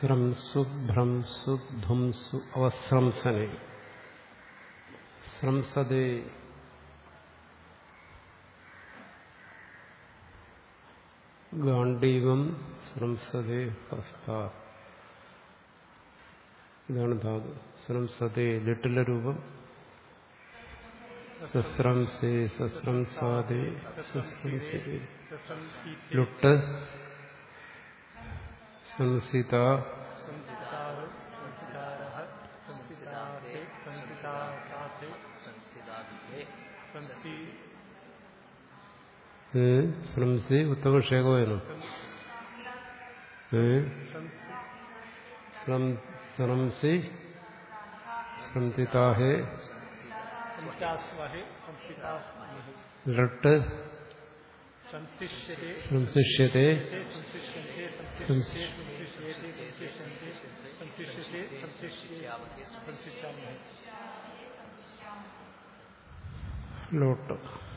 സ്രംസു ഭ്രംസു ധ്വംസു അവസ്രംസനെ സ്രംസതേ ഗാണ്ഡീവം സ്രംസതേ ഹസ്ത ഇതാണ് ധാതു സ്രംസതേ ലിട്ടിലെ രൂപം സസ്രംസേ സസ്രംസാദേ സസ്രംസേ ലുട്ട് സംസിത संसितारो संसितारः संसिताते संसिताते संसि ശ്രംസി ഉത്തമക്ഷേകോയനം ശ്രംസി ശ്രംസിതാഹേ संसितास्वहे संसितास्महे ലട്ട് संसिष्यते സംശിഷ്യത്തെ संसिष्यन्ते संसिष्यते संसिष्येते संसिष्यन्ते संसिष्यते संसिष्यामहे संसिष्यामहे ലോട്ട്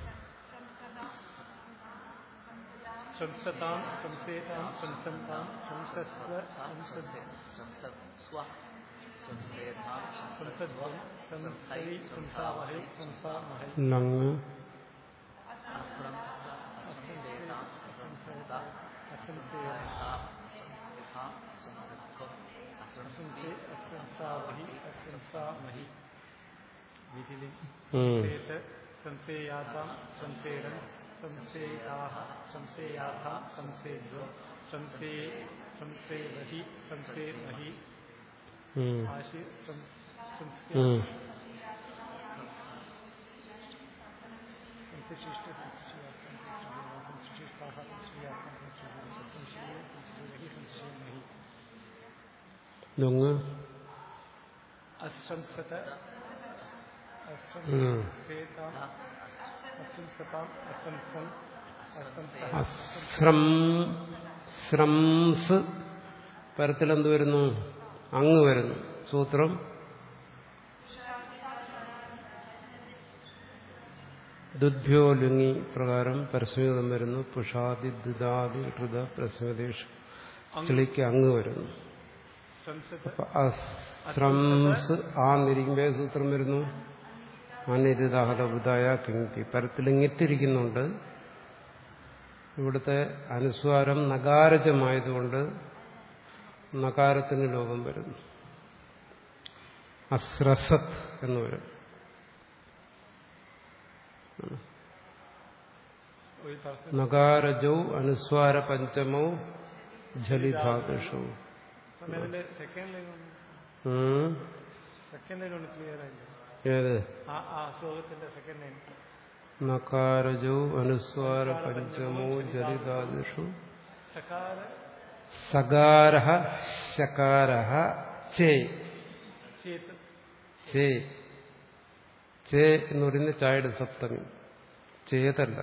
संसतां संसेतां संसन्तां संसस्व संसद् संसद्वं संसै संसावहे संसामहे ലങ് असंसे असंसावहि असंसामहि विधिलिङ्ग् ഉം. संसेत संसेयातां संसेरन् संसेयाः संसेयाथां संसेद्व संसे संसेवहि संसेमहि ഉം. आशि सं संस्या ഉം. संशिष्ट संशिष्टाः संश्रियातां संश्रिये संश्रियहि संश्रियमहि ലങ് असंसत ഉം. असंसेताम् असंसताम् असंसन् असंसः അസ്രം സ്രംസ് പരത്തിലെന്ത് വരുന്നു അങ്ങ് വരുന്നു സൂത്രം ദുദ്ഭ്യോ ലുങ്ങി പ്രകാരം പരസ്മിതം വരുന്നു പുഷാദി ദുദാദി ഹൃദ പ്രസ്മിതേഷ് ചെളിക്ക് അങ്ങ് വരുന്നു संसत അപ്പൊ അസ്രംസ് ആ നിരിക്കുമ്പേ സൂത്രം വരുന്നു അനിരിതാഹത ബുധായ കിങ്കി പരത്തിലിങ്ങിട്ടിരിക്കുന്നുണ്ട് ഇവിടുത്തെ അനുസ്വാരം നകാരജമായതുകൊണ്ട് നകാരത്തിന് ലോകം വരുന്നു അസ്രസത് എന്ന് വരും कोई तरह നകാരജൗ അനുസ്വാര പഞ്ചമൗ ജലിധാതുഷു സമയത്തിന്റെ സെക്കൻഡ് ലൈൻ ഒന്ന് ഉം. സെക്കൻഡ് ലൈൻ ഒന്ന് ക്ലിയർ ആയില്ല ഏത് ആ ആ ശ്ലോകത്തിന്റെ സെക്കൻഡ് ലൈൻ നകാരജൗ അനുസ്വാര പഞ്ചമോ ജലിധാതുഷു സകാര സകാര ശകാര ചേ ചേത് ചേ ചേ എന്ന് പറയുന്ന ചായയുടെ സപ്തമി ചേതല്ല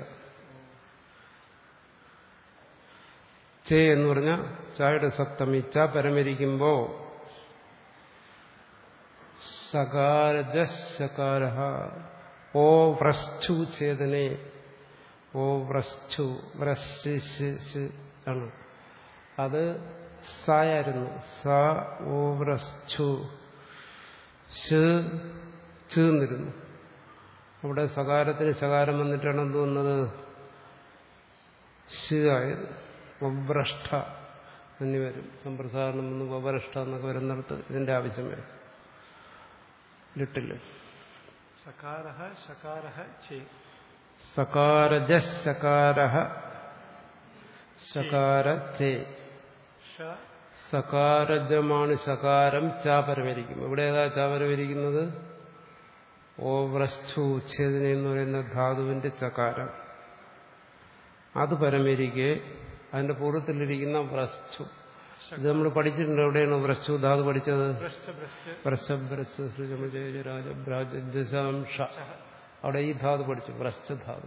ചേ എന്ന് പറഞ്ഞ ചായയുടെ സപ്തമി ച പരമരിക്കുമ്പോ സകാരജ ശകാര ഓ വ്രശ്ചു ചേതനെ ഓ വ്രശ്ചു വ്രശ് ആണ് അത് സായായിരുന്നു സ ഓ വ്രശ്ചു ചേർന്നിരുന്നു അവിടെ സകാരത്തിന് ശകാരം വന്നിട്ടാണ് എന്ത് വന്നത് ശ് ആയത് വഭ്രഷ്ട എന്നീ വരും സമ്പ്രസാരണം വന്ന് വഭ്രഷ്ട എന്നൊക്കെ വരുന്നിടത്ത് ഇതിന്റെ ആവശ്യം വരും ലിട്ടില് സകാര ശകാര ചേ സകാരജ ശകാര ശകാര ചേ ഷ സകാരജമാണ് ശകാരം ചാപരമരിക്കും ഇവിടെ ഏതാ ചാപരമരിക്കുന്നത് ഓ വ്രശ്ചു ഉച്ഛേദന എന്ന് പറയുന്ന ധാതുവിന്റെ ചകാരം അത് പരമരിക്കെ അതിന്റെ പൂർവ്വത്തിലിരിക്കുന്ന വ്രശ്ചു ഇത് നമ്മൾ പഠിച്ചിട്ടുണ്ട് എവിടെയാണ് വ്രശ്ചു ധാതു പഠിച്ചത് ഭ്രഷ്ട ഭ്രഷ്ട വ്രശ്ച വ്രജരാജ അവിടെ ഈ ധാതു പഠിച്ചു വ്രശ്ച ധാതു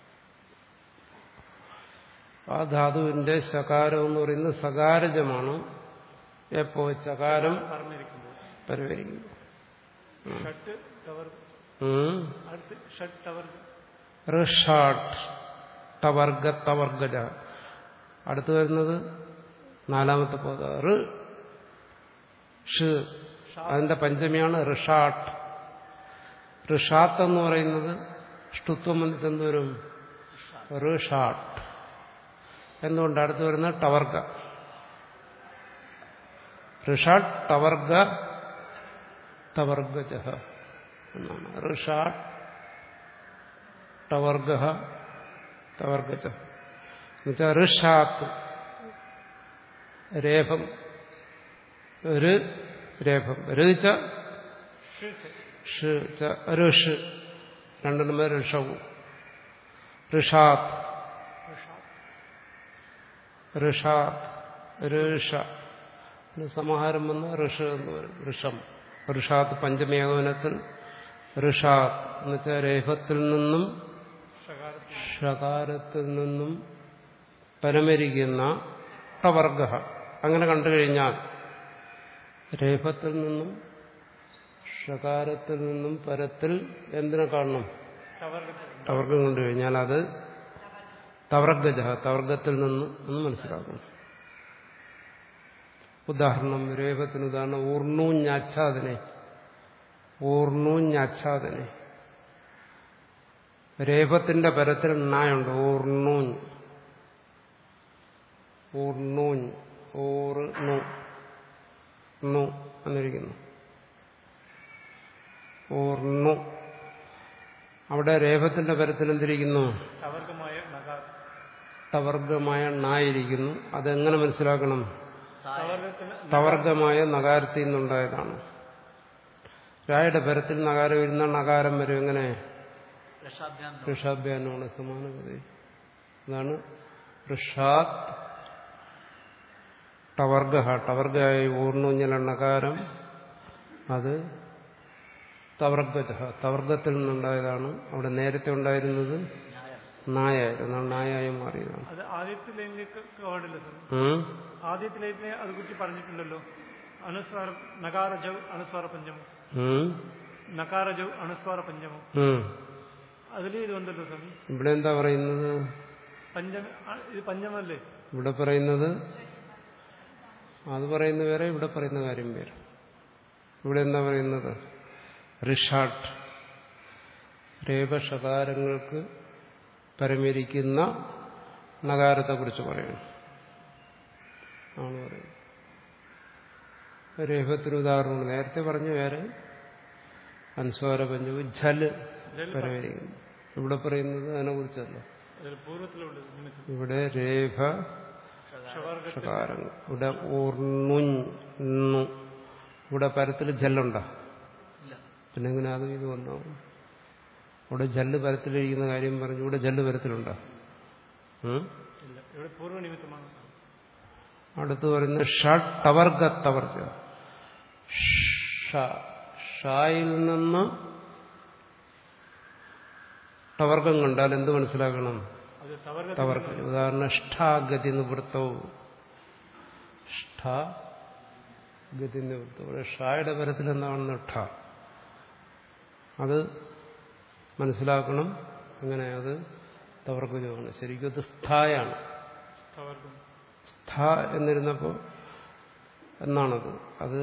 ആ ധാതുവിന്റെ ശകാരം എന്ന് പറയുന്നത് സകാരജമാണ് എപ്പോ ചകാരം പറഞ്ഞിരിക്കുമ്പോൾ പരിഹരിക്കുന്നു ഷട്ട് ടവർ അടുത്ത് ഷട്ട് ടവർ ഋഷാട്ട് ടവർഗ തവർഗജ അടുത്ത് വരുന്നത് നാലാമത്തെ പദ ഋ ഷ് അതിന്റെ പഞ്ചമിയാണ് ഋഷാട്ട് ഋഷാത്ത് എന്ന് പറയുന്നത് ഷ്ടുത്വം വന്നിട്ട് എന്തോരും ഋഷാട്ട് എന്തുകൊണ്ട് അടുത്ത് വരുന്നത് ടവർഗ ഋഷാട്ട് ടവർഗ തവർഗജ എന്നാണ് ഋഷാട്ട് ടവർഗ തവർഗജ എന്നുവെച്ചാൽ ഋഷാത്ത് രേഫം ഋ രേഫം ഋച്ച ഷ് ച ഋഷ് രണ്ടെണ്ണം പേര് ഋഷവും ഋഷാത്ത് ഋഷാത്ത് ഋഷ സമാഹാരം വന്ന ഋഷ് എന്ന് പറയും ഋഷം ഋഷാത്ത് പഞ്ചമേകവനത്തിൽ ഋഷാത്ത് എന്ന് വെച്ചാൽ രേഫത്തിൽ നിന്നും ഷകാരത്തിൽ നിന്നും പരമരിക്കുന്ന ടവർഗ അങ്ങനെ കണ്ടു കഴിഞ്ഞാൽ രേഫത്തിൽ നിന്നും ഷകാരത്തിൽ നിന്നും പരത്തിൽ എന്തിനെ കാണണം ടവർഗം കണ്ടു കഴിഞ്ഞാൽ അത് തവർഗജ തവർഗത്തിൽ നിന്ന് എന്ന് മനസ്സിലാക്കണം ഉദാഹരണം രേഖത്തിന് ഉദാഹരണം ഊർണൂഞ്ഞാച്ഛാദനെ ഊർണൂഞ്ഞാച്ഛാദനെ രേഫത്തിന്റെ പരത്തിൽ നായുണ്ട് ഊർണൂൻ ഊർണൂൻ ഓറ് നു നു എന്നിരിക്കുന്നു ഓർണു അവിടെ രേഫത്തിന്റെ പരത്തിൽ എന്തിരിക്കുന്നു തവർഗമായ നഗാർ തവർഗമായ നായിരിക്കുന്നു അതെങ്ങനെ മനസ്സിലാക്കണം തവർഗത്തിന് തവർഗമായ നഗാരത്തിൽ നിന്നുണ്ടായതാണ് രായുടെ പരത്തിൽ നഗാരം വരുന്ന നഗാരം വരും എങ്ങനെ ഋഷാഭ്യാനമാണ് സമാനപതി അതാണ് ഋഷാത് ടവർഗ ടവർഗയായി ഊർണുഞ്ഞല നകാരം അത് തവർഗജ തവർഗത്തിൽ നിന്നുണ്ടായതാണ് അവിടെ നേരത്തെ ഉണ്ടായിരുന്നത് നായായിരുന്നു ആ നായായി മാറിയതാണ് അത് ആദ്യത്തെ ലൈനിലേക്ക് പാടില്ല സർ ഉം? ആദ്യത്തെ ലൈനിനെ അത് കുറിച്ച് പറഞ്ഞിട്ടുണ്ടല്ലോ അനുസ്വാര നകാരജവ് അനുസ്വാര പഞ്ചമം ഉം? നകാരജവ് അനുസ്വാര പഞ്ചമം ഉം. അതിൽ ഇത് ഉണ്ടല്ലോ സ്വാമി ഇവിടെ എന്താ പറയുന്നത് പഞ്ചമ ആ, ഇത് പഞ്ചമല്ലേ ഇവിടെ പറയുന്നത് അത് പറയുന്ന വേറെ ഇവിടെ പറയുന്ന കാര്യം വേറെ ഇവിടെ എന്താ പറയുന്നത് റിഷാട്ട് രേപഷകാരങ്ങൾക്ക് പരമിരിക്കുന്ന നഗാരത്തെക്കുറിച്ച് പറയണം ആണ് പറയുന്നത് രേഖത്തിന് ഉദാഹരണമാണ് നേരത്തെ പറഞ്ഞു വേറെ അനുസ്വാര പഞ്ചവും ജല് പരമിരിക്കുന്നു ഇവിടെ പറയുന്നത് അതിനെക്കുറിച്ചല്ല അതിൽ പൂർവ്വത്തിലുള്ളത് നിമിത്തം ഇവിടെ രേഖ ഷവർഗ ഷകാരങ്ങൾ ഇവിടെ ഊർണുഞ്ഞു ഇവിടെ പരത്തിൽ ജല്ലുണ്ടോ പിന്നെ എങ്ങനെ അത് ഇത് വന്നു അവിടെ ജല്ല് പരത്തിലിരിക്കുന്ന കാര്യം പറഞ്ഞു ഇവിടെ ജല്ല് പരത്തിലുണ്ടോ ഉം? ഇല്ല ഇവിടെ പൂർവ്വ നിമിത്തമാണ് അടുത്ത് പറയുന്ന ഷഡ് തവർഗ തവർഗ ഷ ഷായിൽ നിന്ന് ടവർഗം കണ്ടാൽ എന്ത് മനസ്സിലാക്കണം അത് തവർഗ തവർഗ ഉദാഹരണം ഷ്ഠാഗതി നിവൃത്തവും ഷ്ഠ ഗതി നിവൃത്തവും ഇവിടെ ഷായുടെ പരത്തിൽ എന്താണെന്ന് ഠ അത് മനസ്സിലാക്കണം അങ്ങനെ അത് തവർഗജമാണ് ശരിക്കും അത് സ്ഥായാണ് തവർഗം സ്ഥ എന്നിരുന്നപ്പോൾ എന്നാണത് അത്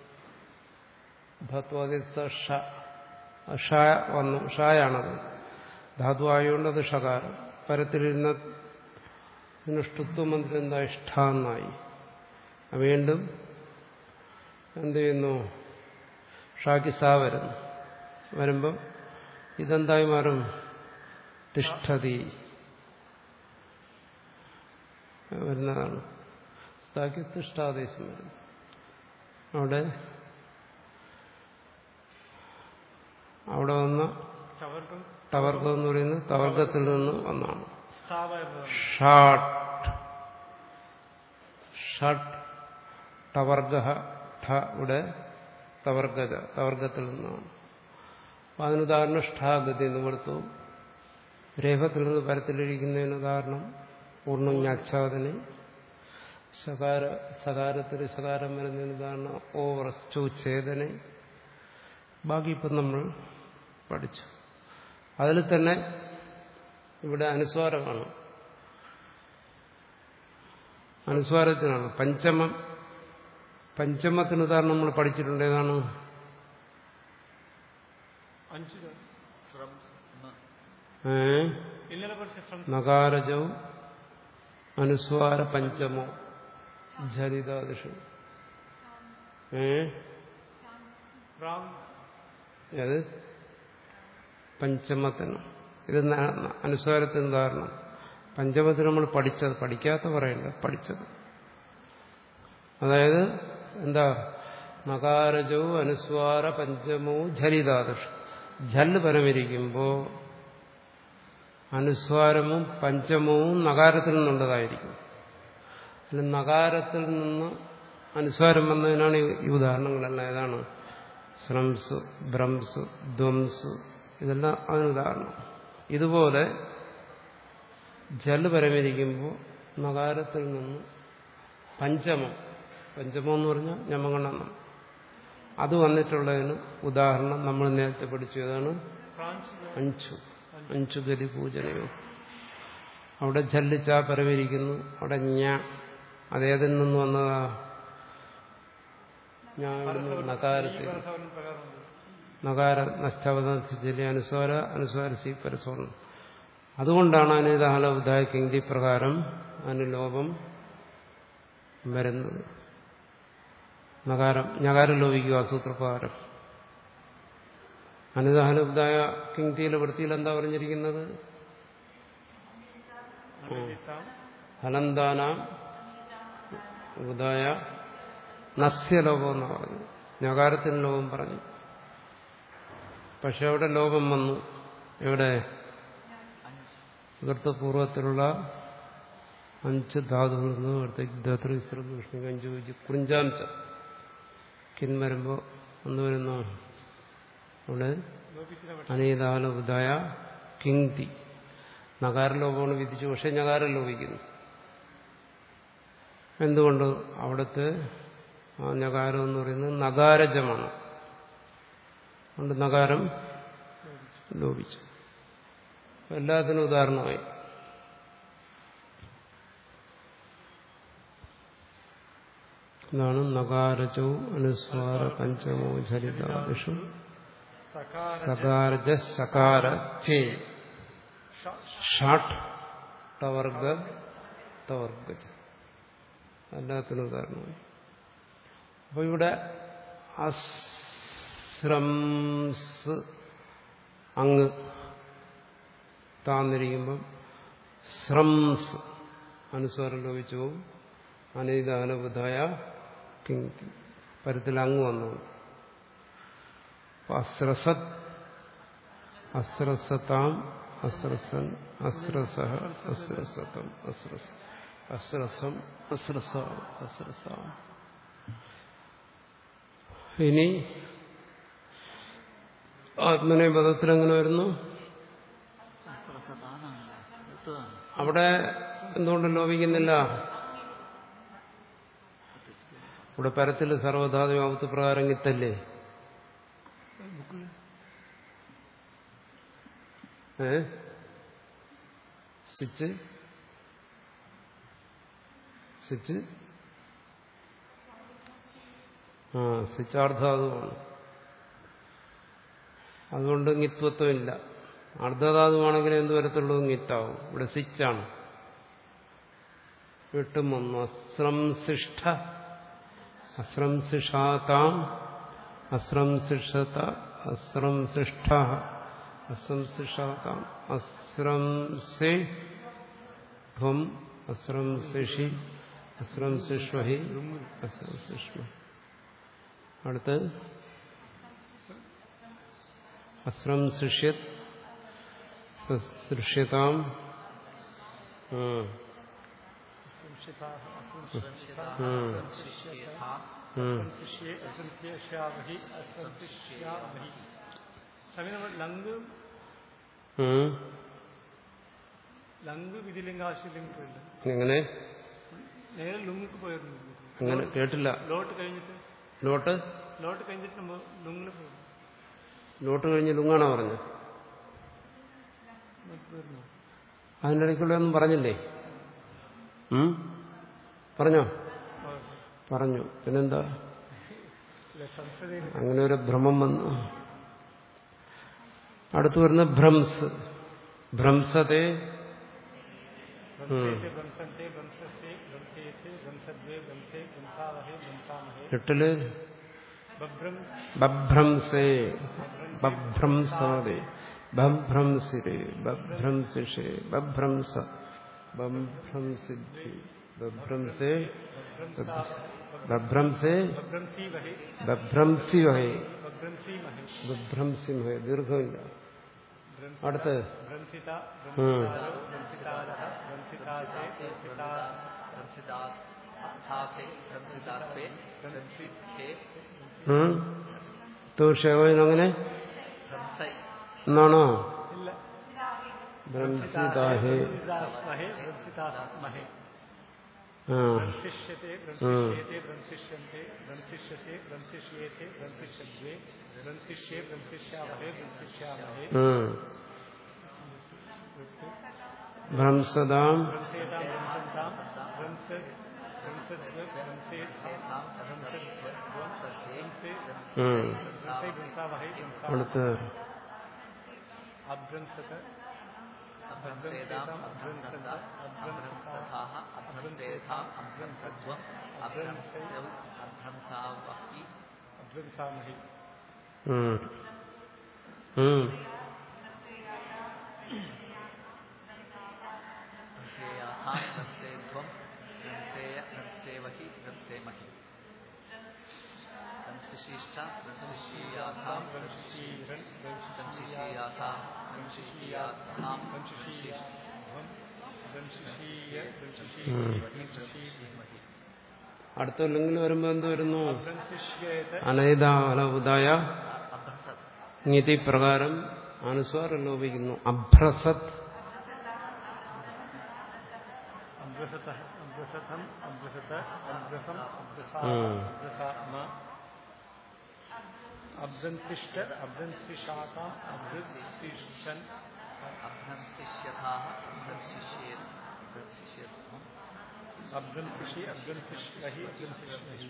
ധാത്വാദിത്ത ഷ ഷ വന്നു ഷായാണത് ധാതു ആയതുകൊണ്ട് അത് ഷകാരം പരത്തിലിരുന്ന ഷ്ടുത്വ മന്ത്രം എന്താ ഇഷ്ട എന്നായി വീണ്ടും എന്ത് ചെയ്യുന്നു ഷാക്ക് സാ വരുന്നു വരുമ്പം ഇതെന്തായി മാറും തിഷ്ഠതി വരുന്നതാണ് സ്ഥാക്കി തിഷ്ടാദേശം വരും അവിടെ അവിടെ വന്ന തവർഗം തവർഗം എന്ന് പറയുന്നത് തവർഗത്തിൽ നിന്ന് വന്നാണ് സ്ഥാവായിരുന്നതാണ് ഷാട്ട് ഷട്ട് ടവർഗ ഠ ഇവിടെ തവർഗജ തവർഗത്തിൽ നിന്നാണ് അപ്പൊ അതിനുദാഹരണം ഷ്ഠാഗതി എന്ന് കൊടുത്തു രേഖത്തിൽ നിന്ന് പരത്തിലിരിക്കുന്നതിന് ഉദാഹരണം പൂർണ്ണഞ്ഞാച്ഛാദനെ സകാര സകാരത്തിൽ സകാരം വരുന്നതിന് ഉദാഹരണം ഓവറസ്റ്റു ഛേദനെ ബാക്കി ഇപ്പം നമ്മൾ പഠിച്ചു അതിൽ തന്നെ ഇവിടെ അനുസ്വാരമാണ് അനുസ്വാരത്തിനാണ് പഞ്ചമം പഞ്ചമത്തിന് ഉദാഹരണം നമ്മൾ പഠിച്ചിട്ടുണ്ട് ഏതാണ് അഞ്ച് ഏ ഇന്നലെ പഠിച്ച ശ്രമം നകാരജൗ അനുസ്വാര പഞ്ചമോ ജരിതാദിഷു ഏ റാം അത് പഞ്ചമത്തിന് ഇത് ന- ന- അനുസ്വാരത്തിന് ഉദാഹരണം പഞ്ചമത്തിന് നമ്മൾ പഠിച്ചത് പഠിക്കാത്ത പറയണ്ട പഠിച്ചത് അതായത് എന്താ നകാരജോ അനുസ്വാര പഞ്ചമോ ജലിതാദുഷ് ജല്ല് പരമിരിക്കുമ്പോൾ അനുസ്വാരവും പഞ്ചമവും നകാരത്തിൽ നിന്നുള്ളതായിരിക്കും അല്ല നകാരത്തിൽ നിന്ന് അനുസ്വാരം വന്നതിനാണ് ഈ- ഈ ഉദാഹരണങ്ങളെല്ലാം ഏതാണ് ശ്രംസ് ഭ്രംസ് ധ്വംസ് ഇതെല്ലാം അതിന് ഉദാഹരണം ഇതുപോലെ ജല് പരമിരിക്കുമ്പോൾ നകാരത്തിൽ നിന്ന് പഞ്ചമം പഞ്ചമം എന്ന് പറഞ്ഞാൽ ഞമങ്ങണ്ണം അത് വന്നിട്ടുള്ളതിന് ഉദാഹരണം നമ്മൾ നേരത്തെ പഠിച്ചു ഏതാണ് ഫ്രാൻസ് അഞ്ചു അഞ്ചു ഗതി പൂജനയോ അവിടെ ജല്ലിച്ച പരമിരിക്കുന്നു അവിടെ ഞ അതേതിൽ നിന്ന് വന്നതാ ഞാൻ ഇവിടുന്ന് നകാരത്തിൽ പരസവർണ്ണ പ്രകാരം നകാര നഷ്ടവതി അനുസ്വാര അനുസ്വാര സി പരസ്വർണം അതുകൊണ്ടാണ് അനിതാഹല ഉദായ കിങ്തി പ്രകാരം അതിന് ലോപം വരുന്നത് നകാരം ഞകാരം ലോപിക്കുക സൂത്രപ്രകാരം അനിതാഹല ഉദായ കിങ്തിയിലെ വൃത്തിയിൽ എന്താ പറഞ്ഞിരിക്കുന്നത് അനുദിത്താം ഹലന്താന ഉദായ നസ്യലോകം എന്ന് പറഞ്ഞു ഞകാരത്തിന് ലോകം പറഞ്ഞു പക്ഷെ അവിടെ ലോകം വന്നു എവിടെ ഗർത്തപൂർവത്തിലുള്ള അഞ്ച് ധാതുകളിൽ നിന്ന് അടുത്തേക്ക് ധത്രി വിഷ്ണു അഞ്ചു ചോദിച്ചു കുഞ്ചാംശം കിൻ വരുമ്പോ ഒന്ന് വരുന്നു അവിടെ ലോപിക്കുന്ന അനീതാല ഉദായ കിങ്തി നകാരലോപമാണ് വിധിച്ചു പക്ഷെ ഞകാരം ലോപിക്കുന്നു എന്തുകൊണ്ട് അവിടുത്തെ ആ ഞകാരം എന്ന് പറയുന്നത് നകാരജമാണ് അതുകൊണ്ട് നകാരം ലോപിച്ചു എല്ലാത്തിനും ഉദാഹരണമായി ഇതാണ് നകാരജോ അനുസ്വാര പഞ്ചമോ ചരിതാദിഷു സകാര സകാരജ സകാര ചേ ഷാട്ട് ടവർഗ തവർഗ എല്ലാത്തിനും ഉദാഹരണമായി അപ്പൊ ഇവിടെ അശ്രംസ് അങ്ങ് താന്നിരിക്കുമ്പം ശ്രംസ് അനുസ്വാരം ലോപിച്ചു പോകും അനീതാനുബുധായ കിങ് പരത്തിൽ അങ്ങ് വന്നു അപ്പൊ അസ്രസത് അസ്രസതാം അസ്രസൻ അസ്രസഹ അസ്രസതം അസ്രസ അസ്രസം അസ്രസ അസ്രസാം ഇനി ആത്മനെ പദത്തിൽ എങ്ങനെ വരുന്നു അവിടെ എന്തുകൊണ്ട് ലോപിക്കുന്നില്ല ഇവിടെ പരത്തിൽ സർവധാതു ആവത്ത് പ്രകാരം കിത്തല്ലേ ഏ സ്വിച്ച് സ്വിച്ച് ആ സ്വിച്ചാർദ്ധാതുവാണ് അതുകൊണ്ട്ങ്ങിത്വത്വമില്ല അർദ്ധധാതുവാണെങ്കിൽ എന്ത് വരത്തുള്ളൂങ്ങിത്താവും ഇവിടെ സ്വിച്ചാണ് വിട്ടും വന്നു അസ്രംസിഷ്ഠ അസ്രംസിഷാതാം അസ്രംസിഷത അസ്രംസിഷ്ഠ അസ്രംസിഷാതാം അസ്രംസി ധ്വം അസ്രംസിഷി അസ്രംസിഷ്വഹി അസ്രംസിഷ്മ അടുത്ത് അസ്രംസിഷ്യത് സൃഷ്യതാം ഉം. ഉം. ഉം. ശിഷ്യേ അസംഖ്യേഷ്യാവഹി അസംഖ്യാവഹി സ്വാമി നമ്മൾ ലങ്ക് ഉം. ലങ്ക് വിധിലിംഗാശിലിംഗ് പോയില്ല എങ്ങനെ നേരെ ലുങ്ങിക്ക് പോയിരുന്നു അങ്ങനെ കേട്ടില്ല ലോട്ട് കഴിഞ്ഞിട്ട് ലോട്ട് ലോട്ട് കഴിഞ്ഞിട്ട് നമ്മൾ ലുങ്ങിൽ പോയിരുന്നു ലോട്ട് കഴിഞ്ഞ് ലുങ്ങാണോ പറഞ്ഞു പോയിരുന്നു അതിൻ്റെ ഇടയ്ക്കുള്ള ഒന്നും പറഞ്ഞില്ലേ ഉം? പറഞ്ഞോ പറഞ്ഞു പിന്നെന്താ അല്ല, സംസ്കൃതയിൽ അങ്ങനെ ഒരു ഭ്രമം വന്നു അടുത്ത് വരുന്ന ഭ്രംസ് ഭ്രംസത്തെ ബ്രംസേത്തെ ബ്രംസന്തെ ബ്രംസസ്തെ ബ്രംസേത്തെ ബ്രംസദ്വേ ബ്രംസേ ബ്രംസാവഹേ ബ്രംസാമഹേ എട്ടില് ബഭ്രം ബഭ്രംസേ ബഭ്രംസാതെ ബഭ്രംസിരെ ബഭ്രംസിഷേ ബഭ്രംസ ബഭ്രംസിദ്ധി ബഭ്രംസേ ബഭ്രംസേ ബഭ്രംസി വഹേ ബഭ്രംസി വഹേ ബഭ്രംസി മഹേ ബഭ്രംസി വഹേ ദീർഘമില്ല അടുത്ത് ഭ്രംസിത ഉം. ഭ്രംസിതാരഹ ഭ്രംസിതാസേ ഭ്രംസിതാ ഭ്രംസിതാथे ഭ്രംസിതാത്വേ ഭ്രംസിത്തേ ഉം? തൂഷകോയിനങ്ങനെ ഭ്രംസൈ എന്നാണോ ഇല്ല ഭ്രംസിതാഹേ മഹേ ഭ്രംസിതാസ് മഹേ ആ ഭ്രംശിഷ്യത്തെ ഭ്രംശിഷ്യേത്തെ ഭ്രംശിഷ്യന്തെ ഭ്രംശിഷ്യത്തെ ഭ്രംശിഷ്യേത്തെ ഭ്രംശിഷ്യദ്വേ ഭ്രംശിഷ്യേ ഭ്രംശിഷ്യാവഹേ ഭ്രംശിഷ്യാമഹേ ഉം. ഭ്രംസതാം ഭ്രംസേതാം ഭ്രംസന്താം ഭ്രംസ ഭ്രംസദ്വ ഭ്രംസേ തേഷാം ഭ്രംസത്വം സത്യേ ഭ്രംസേ ഉം. ഭ്രംസൈ ഭ്രംസാവഹേ ഭ്രംസാ അടുത്ത് അഭ്രംസത അഭ്രംസേതാം അഭ്രംസന്ത അഭ്രംസഥാഹ അഭ്രംസേതാം അഭ്രംസത്വം അഭ്രംസൗ അഭ്രംസാവഹി അഭ്രംസാമഹേ ഉം. ഉം. ഭ്രംസേയാഥാം ഭ്രംസേധ്വം ഭ്രംസേയ ഭ്രംസേവഹി ഭ്രംസേമഹി ഭ്രംശിശിഷ്ട ഭ്രംശിഷീയാഥാം ഭ്രംശീരൻ ഭ്രംശിഷീയാഥാം ഭ്രംശിഷീയാഥാം ഭ്രംശിഷീയ ഭ്രംശിഷീയ ഉം. ഭ്രംശീമഹി അടുത്ത ലിംഗിൽ വരുമ്പോ എന്ത് വരുന്നു ഭ്രംശിഷ്യേത അനൈതാലബുദായ അഭ്രസത് നിതി പ്രകാരം അനുസ്വാരം ലോപിക്കുന്നു അഭ്രസത് അഭ്രസത അഭ്രസതം അഭ്രസത അഭ്രസം അഭ്രസാ ഉം. അഭ്രസാമ അഭ്രംശിഷ്ട അഭ്രംശിഷാതാം അഭ്രംശിഷൻ അഭ്രംശിഷ്യഥാഹ അഭ്രംശിഷ്യേത് അഭ്രംശിഷ്യത്വം അഭ്രംശിഷി അഭ്രംശിഷ്മഹി അഭ്രംശിഷ്മഹി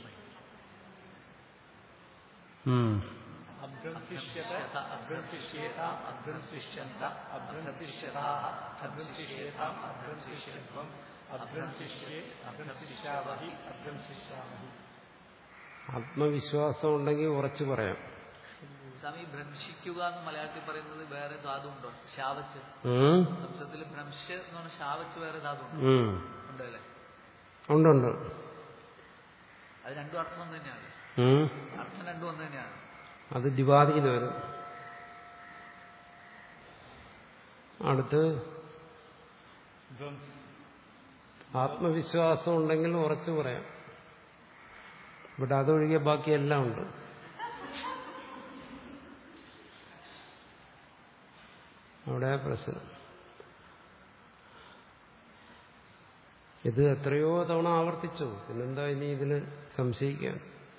ഉം. അഭ്രംശിഷ്യത അഭ്രംശിഷ്യേതാം അഭ്രംശിഷ്യന്ത അഭ്രംശിഷ്യതാഹ അഭ്രംശിഷ്യേതാം അഭ്രംശിഷ്യത്വം അഭ്രംശിഷ്യേ അഭ്രംശിഷ്യാവഹി അഭ്രംശിഷ്യാമഹി ആത്മവിശ്വാസം ഉണ്ടെങ്കിൽ ഉറച്ചു പറയാം സ്വാമി ഭ്രംശിക്കുക എന്ന് മലയാളത്തിൽ പറയുന്നത് വേറെ ധാതു ഉണ്ടോ ശാവച്ച് ഉം. സംസ്കൃതത്തിൽ ഭ്രംശ എന്ന് പറഞ്ഞാൽ ശാവച്ച് വേറെ ധാതു ഉണ്ടോ ഉം. ഉണ്ടല്ലേ ഉണ്ടുണ്ട് അത് രണ്ടും അർത്ഥം ഒന്ന് തന്നെയാണ് ഉം. അർത്ഥം രണ്ടും ഒന്ന് തന്നെയാണ് അത് ദ്വിവാദിയിൽ വരും അടുത്ത് ധ്വംസ് ആത്മവിശ്വാസം ഉണ്ടെങ്കിൽ ഉറച്ചു പറയാം ഇവിടെ അതൊഴികെ ബാക്കിയെല്ലാം ഉണ്ട് അവിടെ പ്രശ്നം ഇത് എത്രയോ തവണ ആവർത്തിച്ചു പിന്നെന്താ ഇനി ഇതിന് സംശയിക്കാൻ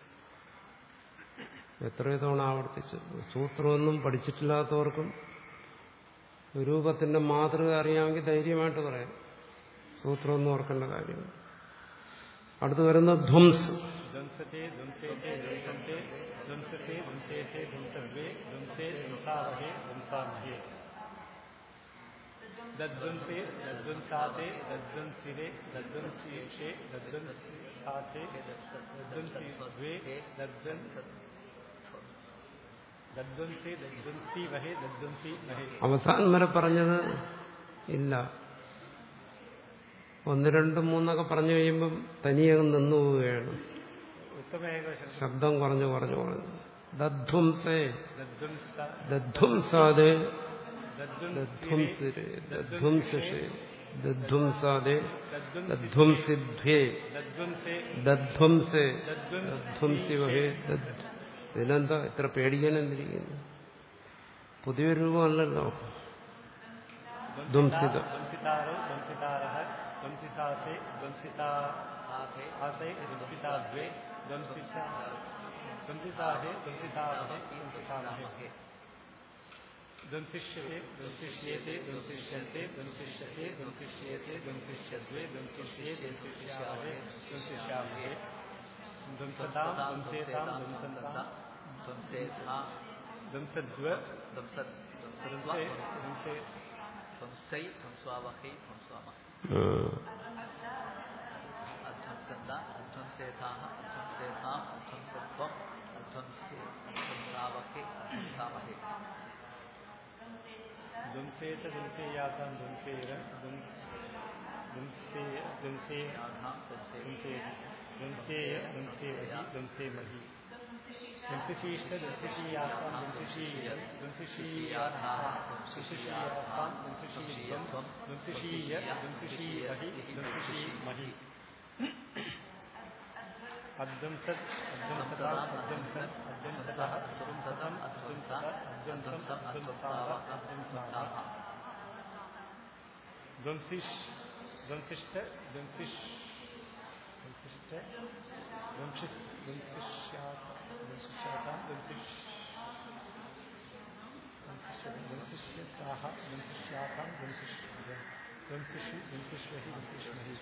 എത്രയോ തവണ ആവർത്തിച്ചു സൂത്രമൊന്നും പഠിച്ചിട്ടില്ലാത്തവർക്കും രൂപത്തിന്റെ മാതൃക അറിയാമെങ്കിൽ ധൈര്യമായിട്ട് പറയാം സൂത്രമൊന്നും ഓർക്കേണ്ട കാര്യം അടുത്ത് വരുന്ന ധ്വംസ് ധ്വംസത്തെ ധ്വംസേത്തെ ധ്വംസന്തെ ധ്വംസത്തെ ധ്വംസേത്തെ ധ്വംസദ്വേ ധ്വംസേ ധ്വംസാവഹേ ധ്വംസാമഹേ ദദ്വംസേ ദദ്വംസാത്തെ ദദ്വംസിരെ ദദ്വംസീഷേ ദദ്വംസാത്തെ ദദ്വംസിദ്വേ ദദ്വം ദദ്വംസേ ദദ്വംസി വഹേ ദദ്വംസി മഹേ അവസാനം വരെ പറഞ്ഞത് ഇല്ല ഒന്ന് രണ്ട് മൂന്നൊക്കെ പറഞ്ഞു കഴിയുമ്പം തനിയെ നിന്നു പോവുകയാണ് ഉത്തമേക ശബ്ദം ശബ്ദം കുറഞ്ഞു കുറഞ്ഞു കുറഞ്ഞു ദധ്വംസേ ദദ്വംസ ദധ്വംസാദേ ദദ്വംസിരെ ദധ്വംസിഷേ ദധ്വംസേ ദധ്വംസാദേ ദധ്വംസിധ്വേ ദദ്വംസേ ദധ്വംസേ ദധ്വംസി വഹേ ദദ് ഇതിനെന്താ ഇത്ര പേടിക്കാൻ എന്തിരിക്കുന്നു പുതിയൊരു രൂപമല്ലല്ലോ ധ്വംസിത ധ്വംസിതാരോ ധ്വംസിതാരः ധ്വംസിതാസേ ധ്വംസിതാ സാധേ ആസേ ധ്വംസിതാദ്വേ ധ്വംസിത ധ്വംസിതാഹേ ധ്വംസിതാവഹേ ധ്വംസിതാമഹേ ധ്വംസിഷ്യത്തെ ധ്വംസിഷ്യേത്തെ ധ്വംസിഷ്യन्ते ധ്വംസിഷ്യത്തെ ധ്വംസിഷ്യേത്തെ ധ്വംസിഷ്യद्वे ധ്വംസിഷ്യേ ധ്വംസിഷ്യാവഹേ ധ്വംസിഷ്യാമഹേ ധ്വംസതാം ധ്വംസതാം ധ്വംസേതാം ധ്വംസേതാം ധ്വംസന്താം ധ്വംസേഥാ ധ്വംസദ്വ ധ്വംസ- ധ്വംസത്വ ധ്വംസേ ധ്വംസ- ധ്വംസേ ധ്വംസൈ ധ്വംസ്വാവഹൈ ധ്വംസ്വാമഹൈ അധ്വംസന്ത അധ്വംസേഥാഹ അധ്വംസേഥാം അധ്വംസത്വം അധ്വംസേ അധ്വംസാവഹൈ അധ്വംസാമഹൈ ധ്വംസേത ധ്വംസേയാതാം ധ്വംസേര ധ്വം- ധ്വംസേ ധ്വംസേ യാഥാം ധ്വംസേ ധ്വംസേ ധ്വംസേയ ധ്വംസേമഹി ധ്വംസേമഹി ധ്വംസശീഷ്ട ധ്വംസശീയാതാം ധ്വംസശീയ ധ്വംസശീയാതാം ധ്വംസശീയാതാം ധ്വംസശീയത്വം ധ്വംസശീയ ധ്വംസശീമഹി ധ്വംസശീമഹി അധ്വംസത് അധ്വംസതാം അധ്വംസത് അധ്വംസതഃ അധ്വംസതം അധ്വംസത അധ്വംസം അധ്വംസാവ അധ്വംസാവ ധ്വംസിഷ് ധ്വംസിഷ്ട ധ്വംസിഷ് ധ്വംസിഷ്ട ധ്വംസിഷ് ധ്വംസിഷ്യാത ധ്വംസിഷ്യാതാം ധ്വംസിഷ് ധ്വംസിഷ്യാഹ ധ്വംസിഷ്യാതാം ധ്വംസിഷ് ധ്വംസിഷി ധ്വംസിഷ്വഹി ധ്വംസിഷ്മഹി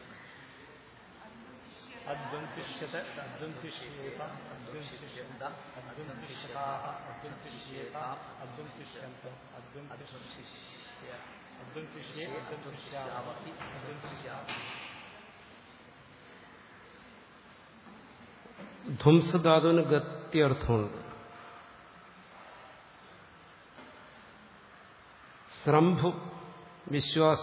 അധ്വംസിഷ്യത അധ്വംസിഷ്യേതാം അധ്വംസിഷ്യന്ത അധ്വംസിഷ്യതാഹ അധ്വംസിഷ്യേതാം അധ്വംസിഷ്യന്തം അധ്വംസിഷ് അധ്വംസിഷ്യ അധ്വംസിഷ്യേ അധ്വംസിഷ്യാവഹി അധ്വംസിഷ്യാമി ധ്വംസധാതുവിന് ഗത്യർത്ഥമുണ്ട് സ്രംഭു വിശ്വാസ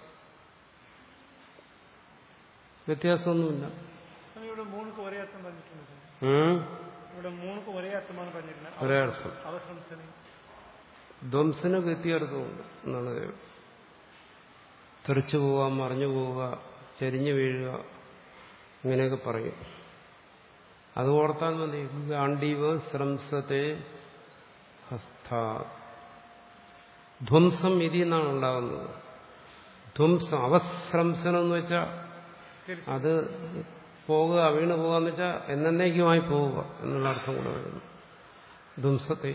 വ്യത്യാസമൊന്നുമില്ല സ്വാമി, ഇവിടെ മൂന്നുക്ക് ഒരേ അർത്ഥം പറഞ്ഞിട്ടുണ്ട് സ്വാമി. ഉം? ഇവിടെ മൂന്നുക്ക് ഒരേ അർത്ഥമാണ് പറഞ്ഞിരുന്നത് ഒരേ അർത്ഥം അവസംസന ധ്വംസന് വ്യത്യാർത്ഥമുണ്ട് എന്നാണ് ഇത്. തെറിച്ചു പോവുക മറിഞ്ഞു പോവുക ചെരിഞ്ഞു വീഴുക ഇങ്ങനെയൊക്കെ പറയും അത് ഓർത്താൽ മതി ഗാണ്ഡീവ ശ്രംസത്തെ ഹസ്ത ധ്വംസം ഇതി എന്നാണ് ഉണ്ടാകുന്നത് ധ്വംസം അവസ്രംസനം എന്ന് വെച്ചാൽ അത് പോകുക വീണ് പോകുക എന്ന് വെച്ചാൽ എന്നേക്കുമായി പോവുക എന്നുള്ള അർത്ഥം കൂടെ വരുന്നു ധ്വംസത്തെ